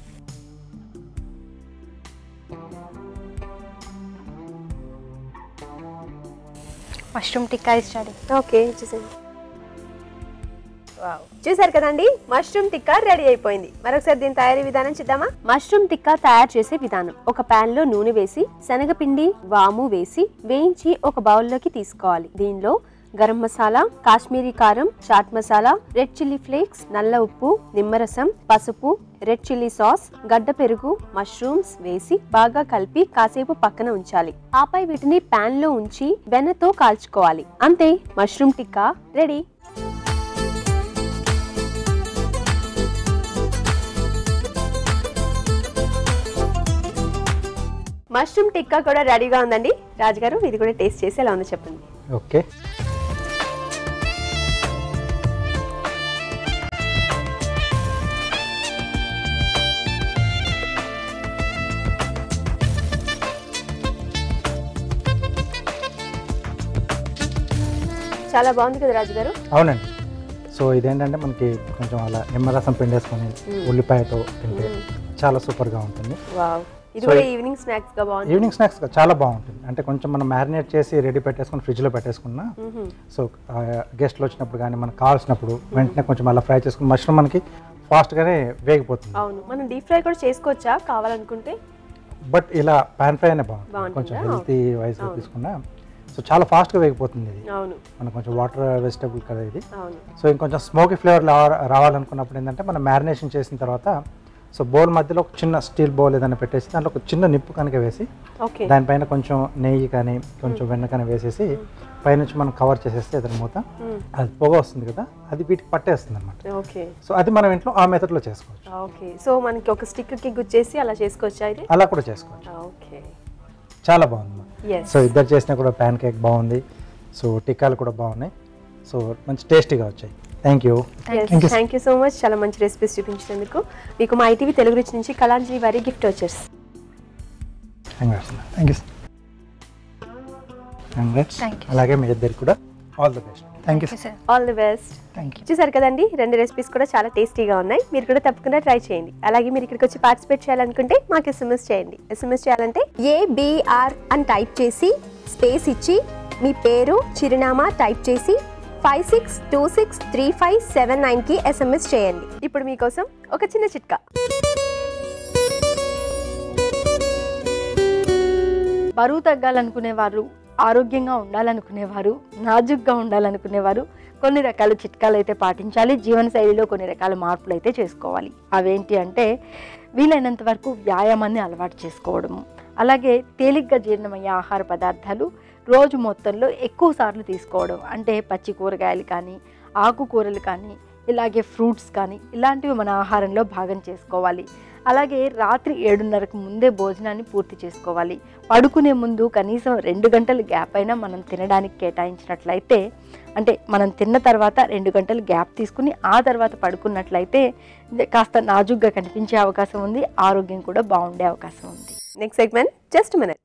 మష్రూమ్ టిక్కా ఇచ్చాడు
ఓకే చూసేయండి వావ్. చూసారు కదండి మష్రూమ్ టిక్కా రెడీ అయిపోయింది మరొకసారి దీని తయారీ విధానం చూద్దామా మష్రూమ్ టిక్కా తయారు చేసే విధానం ఒక పాన్ లో నూనె వేసి శనగపిండి వాము వేసి వేయించి ఒక బౌల్లోకి తీసుకోవాలి దీనిలో గరం మసాలా కాశ్మీరీ కారం chaat masala red chilli flakes నల్ల ఉప్పు నిమ్మరసం పసుపు రెడ్ చిల్లీ సాస్ గడ్డ పెరుగు మష్రూమ్స్ వేసి బాగా కలిపి కాసేపు పక్కన ఉంచాలి ఆపై వీటిని పాన్ లో ఉంచి వెన్నతో కాల్చుకోవాలి అంతే mushroom tikka ready mushroom tikka కూడా రెడీగా ఉందండి రాజుగారు ఇది కూడా టేస్ట్ చేసి ఎలా ఉందో చెప్పండి
ఓకే
చాలా బాగుంది కదా రాజుగారు
అవునండి సో ఇదేంటంటే మనకి కొంచెం అలా నిమ్మరసం పిండేసుకొని ఉల్లిపాయతో తింటే చాలా సూపర్గా ఉంటుంది
వావ్ ఇది
So,
కూడా
ఈ-
ఈవినింగ్ స్నాక్స్ గా బాగుంది
ఈవినింగ్ స్నాక్స్ చాలా బాగుంటుంది అంటే కొంచెం మనం మ్యారినేట్ చేసి రెడీ పెట్టేసుకొని ఫ్రిడ్జ్లో పెట్టేసుకున్నా
మ్మ్.
సో గెస్ట్లు వచ్చినప్పుడు కానీ మనకు కావాల్సినప్పుడు వెంటనే కొంచెం అలా ఫ్రై చేసుకుని మష్రూమ్ మనకి ఫాస్ట్గానే వేగిపోతుంది
అవును మనం డీప్ ఫ్రై కూడా చేసుకోవచ్చా కావాలనుకుంటే
బట్ ఇలా పాన్ ఫ్రై అనే బాగుంటుంది
బాగుంటుందా?
కొంచెం హెల్తీ వైజ్ తీసుకున్నా సో చాలా ఫాస్ట్గా వేగిపోతుంది ఇది
అవును
మనకు కొంచెం వాటర్ వెజిటబుల్ కదా ఇది
అవును
సో ఇంకొంచెం స్మోకీ ఫ్లేవర్ రావాలనుకున్నప్పుడు ఏంటంటే మనం మ్యారినేషన్ చేసిన తర్వాత సో బౌల్ మధ్యలో ఒక చిన్న స్టీల్ బౌల్ ఏదైనా పెట్టేసి దాంట్లో ఒక చిన్న నిప్పు కనుక వేసి
ఓకే
దానిపైన కొంచెం నెయ్యి కానీ కొంచెం వెన్న కానీ వేసేసి పైనుంచి మనం కవర్ చేసేస్తే ఎదురు మూత
మ్మ్.
అది పొగ వస్తుంది కదా అది వీటికి పట్టేస్తుంది అనమాట
ఓకే
సో అది మనం ఇంట్లో ఆ మెథడ్లో చేసుకోవచ్చు
ఓకే సో మనకి ఒక స్టిక్ కి గుచ్చేసి అలా చేసుకోవచ్చా ఇది
అలా కూడా చేసుకోవచ్చు
ఓకే
చాలా బాగుంది
ఎస్
సో ఇద్దరు చేసినా కూడా ప్యాన్ కేక్ బాగుంది సో టిక్కాలు కూడా బాగున్నాయి సో మంచి టేస్టీగా వచ్చాయి thank you
thank you so much చాలా మంచి రెసిపీస్ చూపించినందుకు మీకు మా ఐటీవీ తెలుగు రుచి నుంచి కళాంజలి వారి గిఫ్ట్ వచ్చేసి
congrats
thank you
congrats
Thank you.
అలాగే మీ ఇద్దరికి కూడా all the best
thank you
sir
all the best
thank you
చూసారు కదండి రెండు రెసిపీస్ కూడా చాలా టేస్టీగా ఉన్నాయి మీరు కూడా తప్పకుండా ట్రై చేయండి అలాగే మీరు ఇక్కడికి వచ్చి పార్టిసిపేట్ చేయాలనుకుంటే మాకు ఎస్ఎంఎస్ చేయండి ఎస్ఎంఎస్ చేయాలంటే ఏబిఆర్ అని టైప్ చేసి స్పేస్ ఇచ్చి మీ పేరు చిరునామా టైప్ చేసి five six two six three five seven నైన్కి ఎస్ఎంఎస్ చేయండి ఇప్పుడు మీకోసం ఒక చిన్న చిట్కా
బరువు తగ్గాలనుకునేవారు ఆరోగ్యంగా ఉండాలనుకునేవారు నాజుగ్గా ఉండాలనుకునేవారు కొన్ని రకాల చిట్కాలు అయితే పాటించాలి జీవనశైలిలో కొన్ని రకాల మార్పులు అయితే చేసుకోవాలి అవేంటి అంటే వీలైనంత వరకు వ్యాయామాన్ని అలవాటు చేసుకోవడము అలాగే తేలిగ్గా జీర్ణమయ్యే ఆహార పదార్థాలు రోజు మొత్తంలో ఎక్కువ సార్లు తీసుకోవడం అంటే పచ్చి కూరగాయలు కానీ ఆకుకూరలు కానీ ఇలాగే ఫ్రూట్స్ కానీ ఇలాంటివి మన ఆహారంలో భాగం చేసుకోవాలి అలాగే రాత్రి ఏడున్నరకు ముందే భోజనాన్ని పూర్తి చేసుకోవాలి పడుకునే ముందు కనీసం రెండు గంటల గ్యాప్ అయినా మనం తినడానికి కేటాయించినట్లయితే అంటే మనం తిన్న తర్వాత రెండు గంటలు గ్యాప్ తీసుకుని ఆ తర్వాత పడుకున్నట్లయితే కాస్త నాజుగ్గా కనిపించే అవకాశం ఉంది ఆరోగ్యం కూడా బాగుండే అవకాశం ఉంది
next segment just minute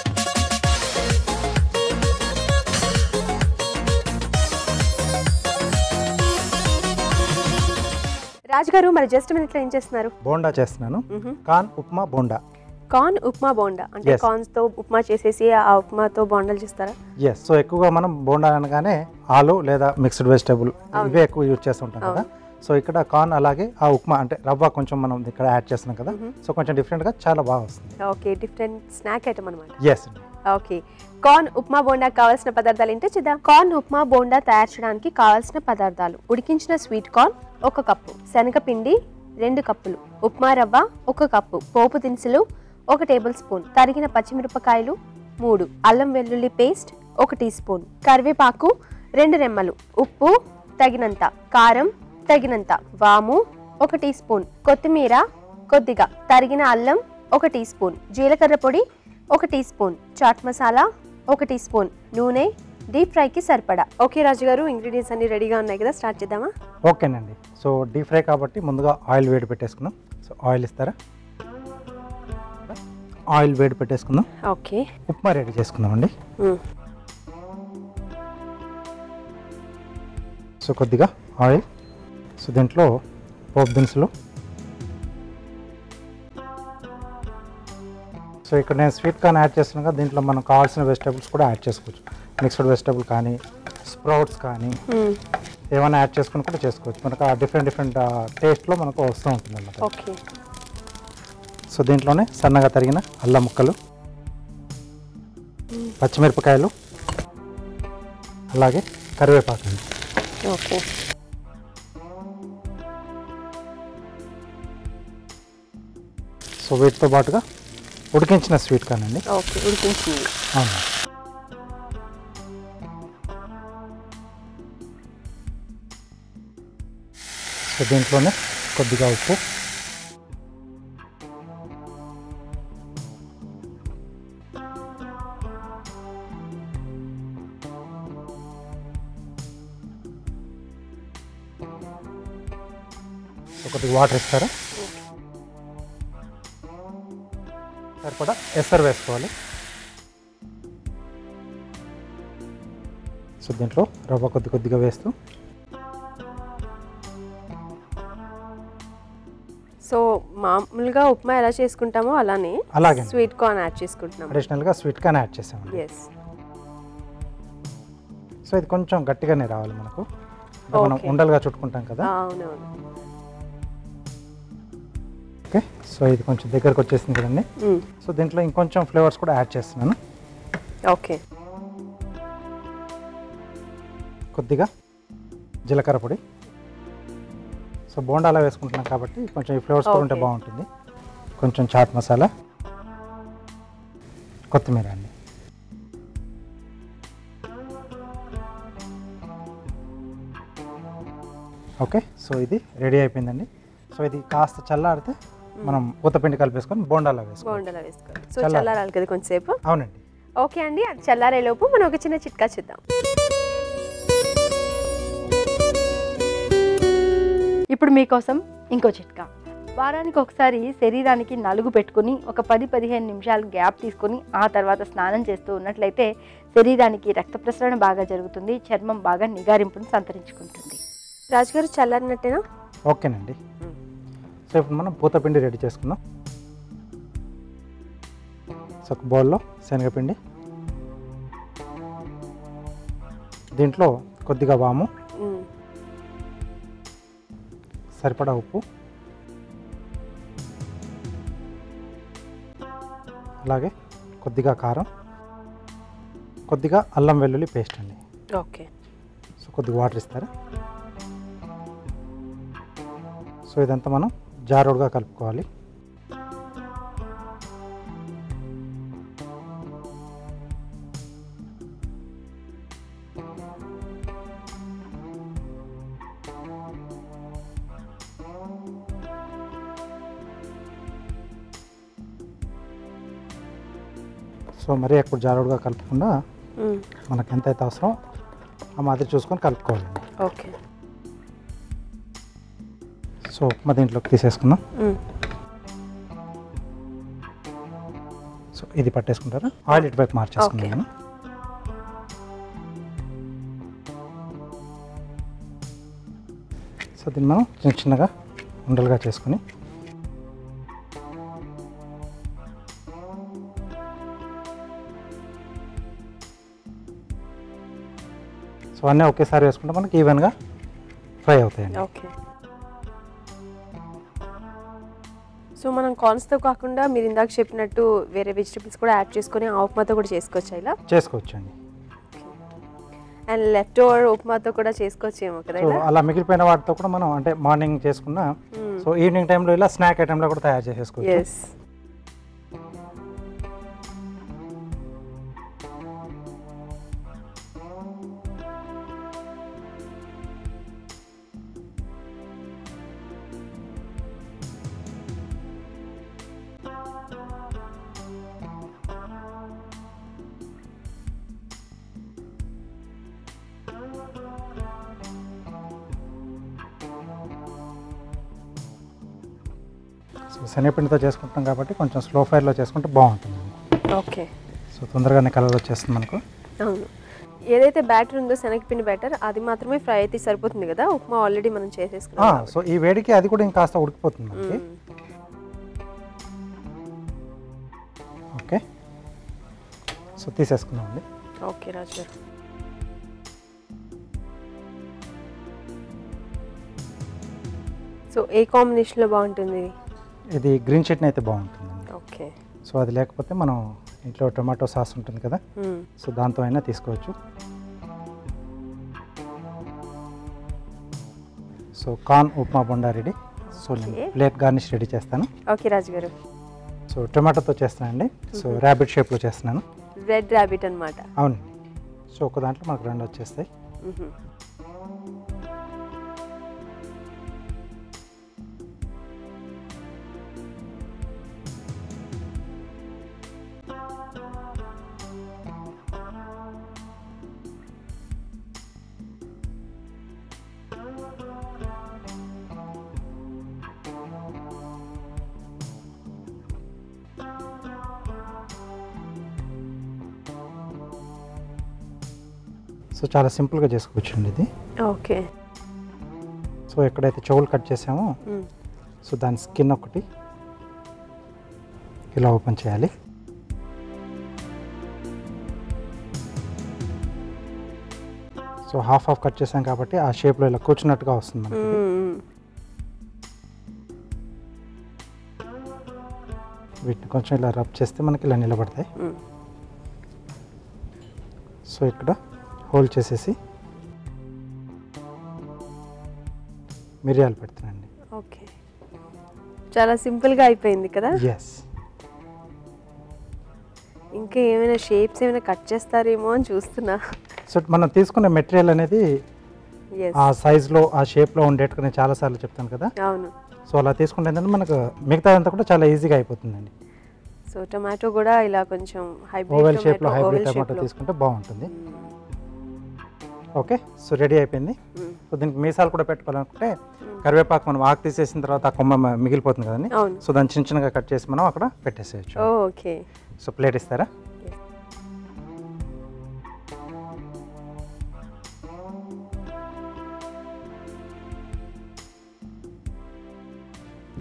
Raju garu మరి జస్ట్ మినిట్లో ఏం చేస్తున్నారు
బోండా చేస్తున్నాను కాన్ ఉప్మా బోండా
కార్న్ ఉప్మా బోండా అంటే
Yes.
కార్న్స్ తో ఉప్మా చేసేసి ఆ ఉప్మాతో బోండాలు చేస్తారా
ఎస్ సో ఎక్కువగా మనం బోండా అనగానే ఆలు లేదా మిక్స్డ్ వెజిటేబుల్ ఇవే ఎక్కువ యూజ్ చేస్తుంటాం కదా సో ఇక్కడ కార్న్ అలాగే ఆ ఉప్మా అంటే రవ్వ కొంచెం మనం ఇక్కడ యాడ్ చేస్తున్నాం కదా సో కొంచెం డిఫరెంట్గా చాలా బాగా వస్తుంది
ఓకే డిఫరెంట్ స్నాక్ ఐటమ్ అనమాట
yes
okay corn upma bonda కావాల్సిన పదార్థాలు ఏంటో చూద్దాం కార్న్ ఉప్మా బోండా తయారు చేయడానికి కావాల్సిన పదార్థాలు ఉడికించిన స్వీట్ కార్న్ ఒక కప్పు శనగపిండి రెండు కప్పులు ఉప్మా రవ్వ ఒక కప్పు పోపు దినుసులు ఒక టేబుల్ స్పూన్ తరిగిన పచ్చిమిరపకాయలు మూడు అల్లం వెల్లుల్లి పేస్ట్ ఒక టీ స్పూన్ కరివేపాకు రెండు రెమ్మలు ఉప్పు తగినంత కారం తగినంత వాము ఒక టీ స్పూన్ కొత్తిమీర కొద్దిగా తరిగిన అల్లం ఒక టీ స్పూన్ జీలకర్ర పొడి ఒక టీ స్పూన్ చాట్ మసాలా ఒక టీ స్పూన్ నూనె డీప్ ఫ్రైకి సరిపడా ఓకే రాజు గారు ఇంగ్రీడియంట్స్ అన్ని రెడీగా ఉన్నాయి కదా స్టార్ట్ చేద్దామా
ఓకేనండి సో డీప్ ఫ్రై కాబట్టి ముందుగా ఆయిల్ వేడి పెట్టేసుకుందాం సో ఆయిల్ ఇస్తారా ఆయిల్ వేడి పెట్టేసుకుందాం
ఓకే
ఉప్మా రెడీ చేసుకుందామండి సో కొద్దిగా ఆయిల్ సో దీంట్లో పోపు దినుసులు సో ఇక్కడ నేను స్వీట్ కార్న్ యాడ్ చేస్తున్నాను కదా దీంట్లో మనం కావాల్సిన వెజిటేబుల్స్ కూడా యాడ్ చేసుకోవచ్చు మిక్స్డ్ వెజిటేబుల్ కానీ స్ప్రౌట్స్ కానీ ఏమైనా యాడ్ చేసుకుని కూడా చేసుకోవచ్చు మనకు ఆ డిఫరెంట్ డిఫరెంట్ టేస్ట్లో మనకు వస్తూ ఉంటుంది అన్నమాట
ఓకే
సో దీంట్లోనే సన్నగా తరిగిన అల్లం ముక్కలు పచ్చిమిరపకాయలు అలాగే కరివేపాకు అండి.
ఓకే
సో వీటితో పాటుగా ఉడికించిన స్వీట్ కార్న్ అండి
ఓకే ఉడికించింది
అవును సో దీంట్లోనే కొద్దిగా ఉప్పు సో కొద్దిగా వాటర్ ఇస్తారా సరిపడా ఎసరు వేసుకోవాలి సో దీంట్లో రవ్వ కొద్ది కొద్దిగా వేస్తూ
సో మామూలుగా ఉప్మా ఎలా చేసుకుంటామో అలానే
అలాగే
స్వీట్ కార్న్ యాడ్ చేసుకుంటున్నాం
అడిషనల్గా స్వీట్ కార్న్ యాడ్ చేసామండి
ఎస్
సో ఇది కొంచెం గట్టిగానే రావాలి మనకు అంటే మనం
Okay.
ఉండలుగా చుట్టుకుంటాం కదా
అవునవును
ఓకే సో ఇది కొంచెం దగ్గరకు వచ్చేసింది కదండి
మ్మ్.
సో దీంట్లో ఇంకొంచెం ఫ్లేవర్స్ కూడా యాడ్ చేస్తున్నాను
ఓకే
కొద్దిగా జీలకర్ర పొడి సో బోండాలా వేసుకుంటున్నాం కాబట్టి కొంచెం ఈ ఫ్లేవర్స్ కూడా ఉంటే
Okay.
బాగుంటుంది కొంచెం చాట్ మసాలా కొత్తిమీర అండి ఓకే సో ఇది రెడీ అయిపోయిందండి సో ఇది కాస్త చల్లారితే మనం ఊతపిండి కలిపేసుకొని బోండాలా వేసుకోవాలి
బోండాలా వేసుకోవాలి సో
చల్లారి.
చల్లారాలి కదా కొంచెంసేపు
అవునండి
ఓకే అండి అది చల్లారే లోపు మనం ఒక చిన్న చిట్కా చూద్దాం
ఇప్పుడు మీకోసం ఇంకో చిట్కా వారానికి ఒకసారి శరీరానికి నలుగు పెట్టుకుని ఒక పది పదిహేను నిమిషాలు గ్యాప్ తీసుకొని ఆ తర్వాత స్నానం చేస్తూ ఉన్నట్లయితే శరీరానికి రక్త ప్రసరణ బాగా జరుగుతుంది చర్మం బాగా నిగారింపును సంతరించుకుంటుంది
రాజుగారు చల్లారినట్టేనా
ఓకేనండి సో ఇప్పుడు మనం పూతపిండి రెడీ చేసుకుందాం సో ఒక బౌల్లో శనగపిండి దీంట్లో కొద్దిగా వాము
మ్మ్.
సరిపడా ఉప్పు అలాగే కొద్దిగా కారం కొద్దిగా అల్లం వెల్లుల్లి పేస్ట్ అండి
ఓకే
సో కొద్దిగా వాటర్ ఇస్తారా సో ఇదంతా మనం జారుడుగా కలుపుకోవాలి సో మరీ ఎక్కువ జారుడుగా కలుపకుండా
మ్మ్.
మనకు ఎంతైతే అవసరం ఆ మాదిరి చూసుకొని కలుపుకోవాలండి
ఓకే
సో ఉప్మా దీంట్లోకి తీసేసుకుందాం
మ్మ్.
సో ఇది పట్టేసుకుంటారా ఆయిల్ ఇటు వైపు మార్చేసుకుందాం
Okay.
మనం సో దీన్ని మనం చిన్న చిన్నగా ఉండలుగా చేసుకుని సో అన్నీ ఒకేసారి వేసుకుంటే మనకి ఈవెన్గా ఫ్రై అవుతాయండి
ఓకే సో మనం కార్న్స్తో కాకుండా మీరు ఇందాక చెప్పినట్టు వేరే వెజిటబుల్స్ కూడా యాడ్ చేసుకొని ఆ ఉప్మాతో కూడా చేసుకోవచ్చా ఇలా
చేసుకోవచ్చండి
అండ్ లెఫ్ట్ ఓవర్ ఉప్మాతో కూడా చేసుకోవచ్చేమో కదా
సో
ఇలా
అలా మిగిలిపోయిన వాటితో కూడా మనం అంటే మార్నింగ్ చేసుకున్న సో ఈవినింగ్ టైంలో ఇలా స్నాక్ ఐటెంలో కూడా తయారు చేసేసుకోవచ్చు
ఎస్
సో శనగపిండితో చేసుకుంటాం కాబట్టి కొంచెం స్లో ఫైర్లో చేసుకుంటే బాగుంటుంది
ఓకే
సో తొందరగానే కలర్ వచ్చేస్తుంది మనకు
అవును ఏదైతే బ్యాటర్ ఉందో శనగపిండి బ్యాటర్ అది మాత్రమే ఫ్రై అయితే సరిపోతుంది కదా ఉప్మా ఆల్రెడీ మనం
ఆ,
చేసేసుకున్నాం
సో ఈ వేడికి అది కూడా ఇంకాస్త ఉడికిపోతుంది మనకి
మ్మ్.
ఓకే సో తీసేసుకున్నామండి
ఓకే రాజు గారు సో ఏ కాంబినేషన్లో బాగుంటుంది ఇది?
ఇది గ్రీన్ చట్నీ అయితే బాగుంటుందండి
ఓకే
సో అది లేకపోతే మనం ఇంట్లో టొమాటో సాస్ ఉంటుంది కదా
మ్మ్.
సో దాంతో అయినా తీసుకోవచ్చు so corn upma bonda ready so నేను
Okay.
ప్లేట్ గార్నిష్ రెడీ చేస్తాను
ఓకే రాజు గారు
సో టొమాటోతో చేస్తానండి సో ర్యాబిట్ షేప్లో చేస్తున్నాను
రెడ్ ర్యాబిట్ అనమాట
అవును సో ఒక దాంట్లో మనకు రెండు వచ్చేస్తాయి సో చాలా సింపుల్గా చేసుకోవచ్చండి ఇది
ఓకే
సో ఎక్కడైతే చెవులు కట్ చేసామో
మ్మ్.
సో దాని స్కిన్ ఒకటి ఇలా ఓపెన్ చేయాలి సో హాఫ్ హాఫ్ కట్ చేసాం కాబట్టి ఆ షేప్లో ఇలా కూర్చున్నట్టుగా వస్తుంది మనకి ఇది.
మ్మ్.
వీటిని కొంచెం ఇలా రబ్ చేస్తే మనకి ఇలా నిలబడతాయి
మ్మ్.
సో ఇక్కడ హోల్డ్ చేసేసి మిరియాలు పెడుతున్నాండి
ఓకే చాలా సింపుల్గా అయిపోయింది కదా
ఎస్
ఇంకా ఏమైనా షేప్స్ ఏమైనా కట్ చేస్తారేమో అని చూస్తున్నా
సో మనం తీసుకున్న మెటీరియల్ అనేది
ఎస్
ఆ సైజులో ఆ షేప్లో ఉండేట్టుగా నేను చాలాసార్లు చెప్తాను కదా
అవును
సో అలా తీసుకుంటే ఏంటంటే మనకు మిగతాదంతా కూడా చాలా ఈజీగా అయిపోతుందండి
సో టొమాటో కూడా ఇలా కొంచెం హైబ్రిడ్
ఓవెల్ షేప్లో
టొమాటో
హైబ్రిడ్
ఓవెల్
టమాటో
షేప్లో
తీసుకుంటే బాగుంటుంది ఓకే సో రెడీ అయిపోయింది సో దీనికి మీసాలు కూడా పెట్టుకోవాలనుకుంటే కరివేపాకు మనం ఆకు తీసేసిన తర్వాత ఆ కొమ్మ మ- మిగిలిపోతుంది కదండి
అవును
సో దాన్ని చిన్న చిన్నగా కట్ చేసి మనం అక్కడ పెట్టేసేయచ్చు
ఓ, ఓకే
సో ప్లేట్ ఇస్తారా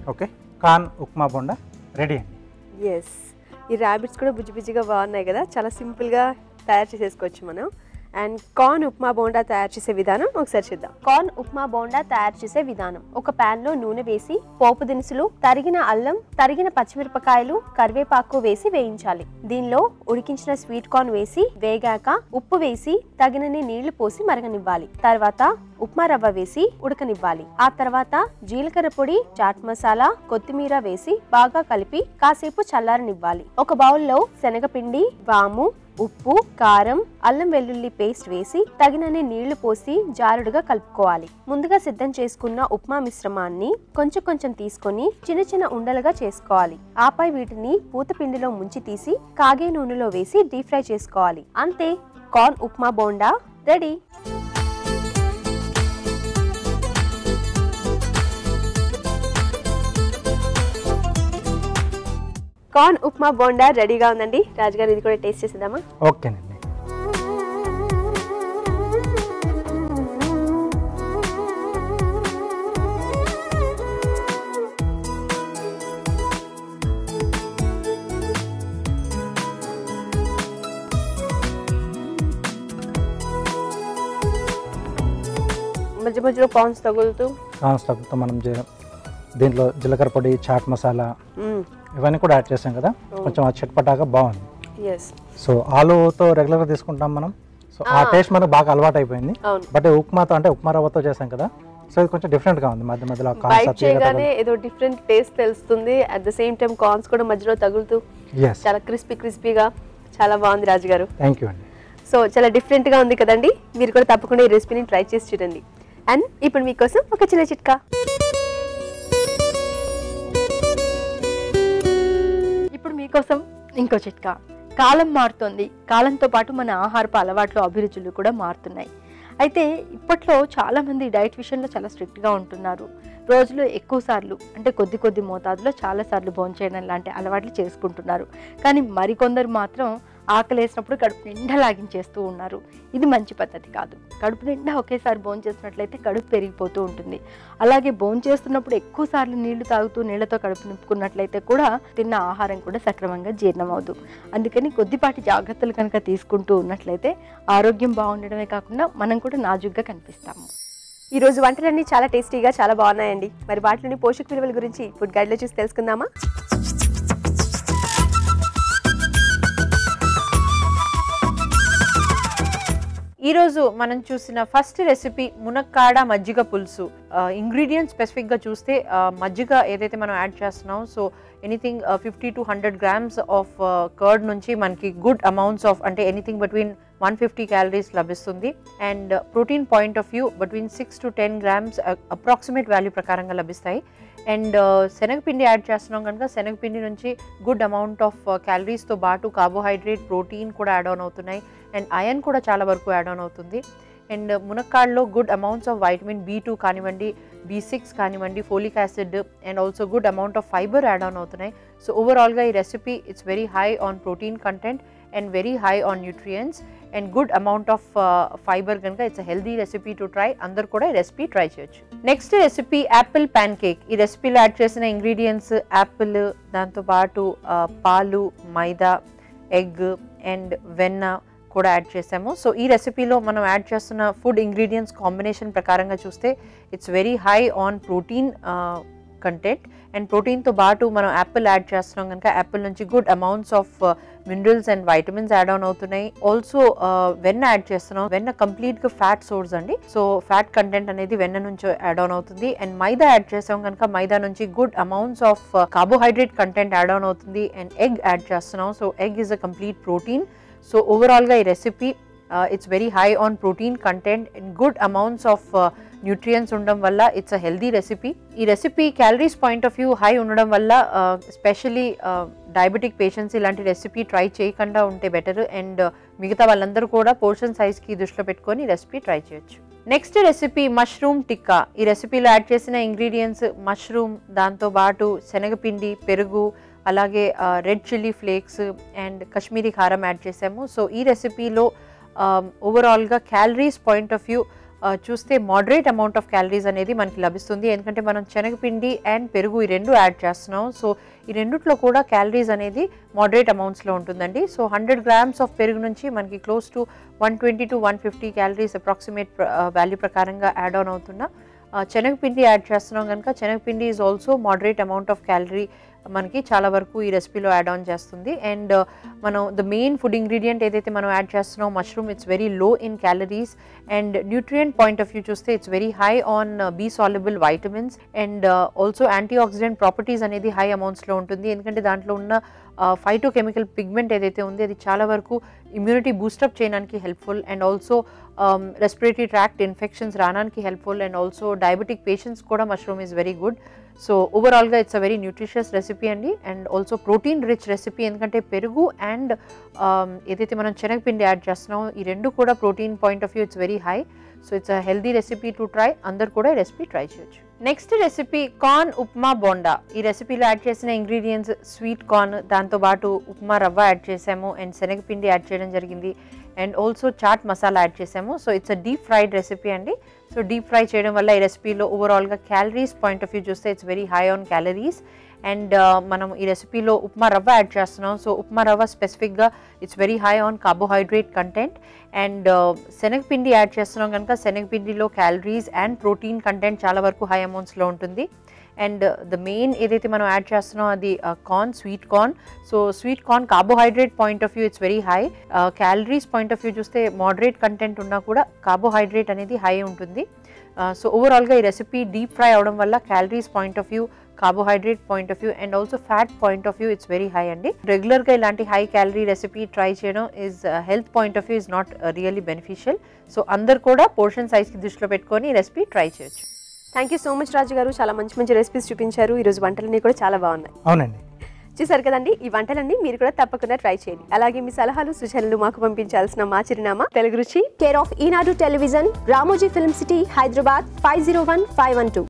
okay corn upma bonda ready అండి
ఎస్ ఈ ర్యాబిట్స్ కూడా బుజ్జి బుజ్జిగా బాగున్నాయి కదా చాలా సింపుల్గా తయారు చేసేసుకోవచ్చు మనం అండ్ కార్న్ ఉప్మా బోండా తయారు చేసే విధానం ఒకసారి చూద్దాం కార్న్ ఉప్మా బోండా తయారు చేసే విధానం ఒక పాన్ లో నూనె వేసి పోపు దినుసులు తరిగిన అల్లం తరిగిన పచ్చిమిరపకాయలు కరివేపాకు వేసి వేయించాలి దీనిలో ఉడికించిన స్వీట్ కార్న్ వేసి వేగాక ఉప్పు వేసి తగినన్ని నీళ్లు పోసి మరగనివ్వాలి తర్వాత ఉప్మా రవ్వ వేసి ఉడకనివ్వాలి ఆ తర్వాత జీలకర్ర పొడి చాట్ మసాలా కొత్తిమీర వేసి బాగా కలిపి కాసేపు చల్లారనివ్వాలి ఒక బౌల్లో శనగపిండి వాము ఉప్పు కారం అల్లం వెల్లుల్లి పేస్ట్ వేసి తగినన్ని నీళ్లు పోసి జారుడుగా కలుపుకోవాలి ముందుగా సిద్ధం చేసుకున్న ఉప్మా మిశ్రమాన్ని కొంచెం కొంచెం తీసుకొని చిన్న చిన్న ఉండలుగా చేసుకోవాలి ఆపై వీటిని పూత పిండిలో ముంచి తీసి కాగే నూనెలో వేసి డీప్ ఫ్రై చేసుకోవాలి అంతే corn upma bonda ready corn upma bonda రెడీగా ఉందండి రాజుగారు ఇది కూడా టేస్ట్ చేసేద్దామా
ఓకేనండి
మధ్య మధ్యలో పాన్స్ తగులుతూ
కాన్ స్టఫ్తో మనం జీ- దీంట్లో జీలకర్ర పొడి చాట్ మసాలా ఇవన్నీ కూడా యాడ్ చేసాం కదా కొంచెం ఆ చట్పటాగా బాగుంది
ఎస్
సో ఆలుతో రెగ్యులర్గా తీసుకుంటాం మనం సో ఆ టేస్ట్ మనకు బాగా అలవాటు అయిపోయింది
అవును
బట్ ఉప్మాతో అంటే ఉప్మా రవ్వతో చేసాం కదా సో ఇది కొంచెం డిఫరెంట్గా ఉంది మధ్య మధ్యలో
బైట్ చేయగానే ఏదో డిఫరెంట్ టేస్ట్ తెలుస్తుంది at the same time corns కూడా మధ్యలో తగులుతూ
ఎస్
చాలా క్రిస్పీ క్రిస్పీగా చాలా బాగుంది రాజు గారు
థ్యాంక్ యూ అండి
సో చాలా different గా ఉంది కదండి మీరు కూడా తప్పకుండా ఈ రెసిపీని ట్రై చేసి చూడండి అండ్ ఇప్పుడు మీకోసం ఒక చిన్న చిట్కా
ఇప్పుడు మీకోసం ఇంకో చిట్కా కాలం మారుతోంది కాలంతో పాటు మన ఆహారపు అలవాట్లు అభిరుచులు కూడా మారుతున్నాయి అయితే ఇప్పట్లో చాలామంది డైట్ విషయంలో చాలా స్ట్రిక్ట్గా ఉంటున్నారు రోజులో ఎక్కువ సార్లు అంటే కొద్ది కొద్ది మోతాదులో చాలా సార్లు భోంచేయడం లాంటి అలవాట్లు చేసుకుంటున్నారు కానీ మరికొందరు మాత్రం ఆకలి వేసినప్పుడు కడుపు నిండా లాగించేస్తూ ఉన్నారు ఇది మంచి పద్ధతి కాదు కడుపు నిండా ఒకేసారి భోంచేసినట్లయితే కడుపు పెరిగిపోతూ ఉంటుంది అలాగే భోంచేస్తున్నప్పుడు ఎక్కువ సార్లు నీళ్లు తాగుతూ నీళ్లతో కడుపు నింపుకున్నట్లయితే కూడా తిన్న ఆహారం కూడా సక్రమంగా జీర్ణమవుదు అందుకని కొద్దిపాటి జాగ్రత్తలు కనుక తీసుకుంటూ ఉన్నట్లయితే ఆరోగ్యం బాగుండడమే కాకుండా మనం కూడా నాజుగ్గా కనిపిస్తాము
ఈ రోజు వంటలన్నీ చాలా టేస్టీగా చాలా బాగున్నాయండి మరి వాటిలోని పోషక విలువల గురించి ఫుడ్ గైడ్లో చూసి తెలుసుకుందామా
ఈరోజు మనం చూసిన ఫస్ట్ రెసిపీ మునక్కాడ మజ్జిగ పులుసు ఇంగ్రీడియంట్స్ స్పెసిఫిక్గా చూస్తే ఆ, మజ్జిగ ఏదైతే మనం యాడ్ చేస్తున్నాం so anything fifty to hundred grams of curd నుంచి మనకి గుడ్ అమౌంట్స్ ఆఫ్ అంటే anything between one fifty calories లభిస్తుంది and protein point of view between six to ten grams approximate value ప్రకారంగా లభిస్తాయి అండ్ శనగపిండి యాడ్ చేస్తున్నాం కనుక శనగపిండి నుంచి గుడ్ అమౌంట్ ఆఫ్ క్యాలరీస్తో పాటు కార్బోహైడ్రేట్ ప్రోటీన్ కూడా యాడ్ ఆన్ అవుతున్నాయి అండ్ ఐరన్ కూడా చాలా వరకు యాడ్ ఆన్ అవుతుంది అండ్ మునక్కాడలో good amounts of vitamin B two కానివ్వండి బీ సిక్స్ కానివ్వండి folic acid and also good amount of fibre add on అవుతున్నాయి సో ఓవరాల్గా ఈ recipe it's very high on protein content and very high on nutrients and good amount of fibre కనుక it's healthy recipe to try అందరు కూడా ఈ recipe try చేయొచ్చు next recipe apple pancake ఈ రెసిపీలో యాడ్ చేసిన ఇంగ్రీడియంట్స్ యాపిల్ దాంతోపాటు ఆ, పాలు మైదా ఎగ్ అండ్ వెన్న కూడా యాడ్ చేసాము సో ఈ రెసిపీలో మనం యాడ్ చేస్తున్న ఫుడ్ ఇంగ్రీడియంట్స్ కాంబినేషన్ ప్రకారంగా చూస్తే it's very high on protein content and ప్రోటీన్తో పాటు మనం యాపిల్ యాడ్ చేస్తున్నాం కనుక యాపిల్ నుంచి good amounts of minerals and vitamins add on అవుతున్నాయి ఆల్సో వెన్న యాడ్ చేస్తున్నాం వెన్న కంప్లీట్గా ఫ్యాట్ సోర్స్ అండి సో ఫ్యాట్ కంటెంట్ అనేది వెన్న నుంచి యాడ్ ఆన్ అవుతుంది అండ్ మైదా యాడ్ చేసాం కనుక మైదా నుంచి good amounts of carbohydrate content add on అవుతుంది అండ్ ఎగ్ యాడ్ చేస్తున్నాం so egg is a complete protein so ఓవరాల్గా ఈ recipe it's very high on protein content and good amounts of nutrients ఉండడం వల్ల it's a healthy recipe ఈ recipe calories point of view high ఉండడం వల్ల specially diabetic patients ఇలాంటి recipe try చేయకుండా ఉంటే బెటర్ అండ్ మిగతా వాళ్ళందరూ కూడా పోర్షన్ సైజ్కి దృష్టిలో పెట్టుకొని రెసిపీ ట్రై చేయొచ్చు నెక్స్ట్ రెసిపీ మష్రూమ్ టిక్కా ఈ రెసిపీలో యాడ్ చేసిన ఇంగ్రీడియంట్స్ మష్రూమ్ దాంతోపాటు శనగపిండి పెరుగు అలాగే red chilli flakes and Kashmiri కారం యాడ్ చేసాము సో ఈ రెసిపీలో ఓవరాల్గా క్యాలరీస్ పాయింట్ ఆఫ్ వ్యూ చూస్తే మోడరేట్ అమౌంట్ ఆఫ్ క్యాలరీస్ అనేది మనకి లభిస్తుంది ఎందుకంటే మనం శనగపిండి అండ్ పెరుగు ఈ రెండు యాడ్ చేస్తున్నాం సో ఈ రెండిట్లో కూడా క్యాలరీస్ అనేది మోడరేట్ అమౌంట్స్లో ఉంటుందండి సో హండ్రెడ్ గ్రామ్స్ ఆఫ్ పెరుగు నుంచి మనకి close to one twenty to one fifty calories approximate value ప్రకారంగా యాడ్ ఆన్ అవుతున్నా ఆ, శనగపిండి యాడ్ చేస్తున్నాం కనుక శనగపిండి is also moderate amount of calorie మనకి చాలా వరకు ఈ రెసిపీలో యాడ్ ఆన్ చేస్తుంది అండ్ మనం ద మెయిన్ ఫుడ్ ఇంగ్రీడియంట్ ఏదైతే మనం యాడ్ చేస్తున్నాం mushroom it's very low in calories and nutrient point of view చూస్తే it's very high on B soluble vitamins and also anti oxidant properties అనేది high అమౌంట్స్లో ఉంటుంది ఎందుకంటే దాంట్లో ఉన్న ఫైటో కెమికల్ పిగ్మెంట్ ఏదైతే ఉంది అది చాలా వరకు ఇమ్యూనిటీ బూస్టప్ చేయడానికి helpful and also respiratory tract infections రావడానికి helpful and also diabetic patients కూడా mushroom is very good so ఓవరాల్గా it's a very nutritious recipe అండి and also protein rich recipe ఎందుకంటే పెరుగు అండ్ ఏదైతే మనం శనగపిండి యాడ్ చేస్తున్నామో ఈ రెండు కూడా protein point of view it's very high so it's a healthy recipe to try అందరు కూడా ఈ రెసిపీ ట్రై చేయొచ్చు next recipe corn upma bonda ఈ రెసిపీలో యాడ్ చేసిన ఇంగ్రీడియంట్స్ స్వీట్ కార్న్ దాంతోపాటు ఉప్మా రవ్వ యాడ్ చేసాము అండ్ శనగపిండి యాడ్ చేయడం జరిగింది and also chaat masala add చేసాము so it's a deep fried recipe అండి సో డీప్ ఫ్రై చేయడం వల్ల ఈ రెసిపీలో ఓవరాల్గా క్యాలరీస్ పాయింట్ ఆఫ్ వ్యూ చూస్తే it's very high on calories and మనం ఈ రెసిపీలో ఉప్మా రవ్వ యాడ్ చేస్తున్నాం సో ఉప్మా రవ్వ స్పెసిఫిక్గా it's very high on carbohydrate content and శనగపిండి యాడ్ చేస్తున్నాం కనుక శనగపిండిలో క్యాలరీస్ అండ్ ప్రోటీన్ కంటెంట్ చాలా వరకు హై అమౌంట్స్లో ఉంటుంది అండ్ ద మెయిన్ ఏదైతే మనం యాడ్ చేస్తున్నాం అది corn sweet corn so sweet corn carbohydrate point of view it's very high calories point of view చూస్తే మోడరేట్ కంటెంట్ ఉన్నా కూడా కార్బోహైడ్రేట్ అనేది హై ఉంటుంది సో ఓవరాల్గా ఈ రెసిపీ డీప్ ఫ్రై అవడం వల్ల calories point of view carbohydrate point of view and also fat point of view it's very high అండి రెగ్యులర్గా ఇలాంటి హై క్యాలరీ రెసిపీ ట్రై చేయడం is health point of view is not really beneficial so అందరు కూడా portion సైజ్కి దృష్టిలో పెట్టుకొని ఈ రెసిపీ ట్రై చేయొచ్చు
thank you so much Raju garu చాలా మంచి మంచి రెసిపీస్ చూపించారు ఈరోజు వంటలన్నీ కూడా చాలా బాగున్నాయి
అవునండి
చూసారు కదండి ఈ వంటలన్నీ మీరు కూడా తప్పకుండా ట్రై చేయండి అలాగే మీ సలహాలు సూచనలు మాకు పంపించాల్సిన మా చిరునామా Telugu Ruchi care of Eenadu television Ramoji film city Hyderabad five zero one five one two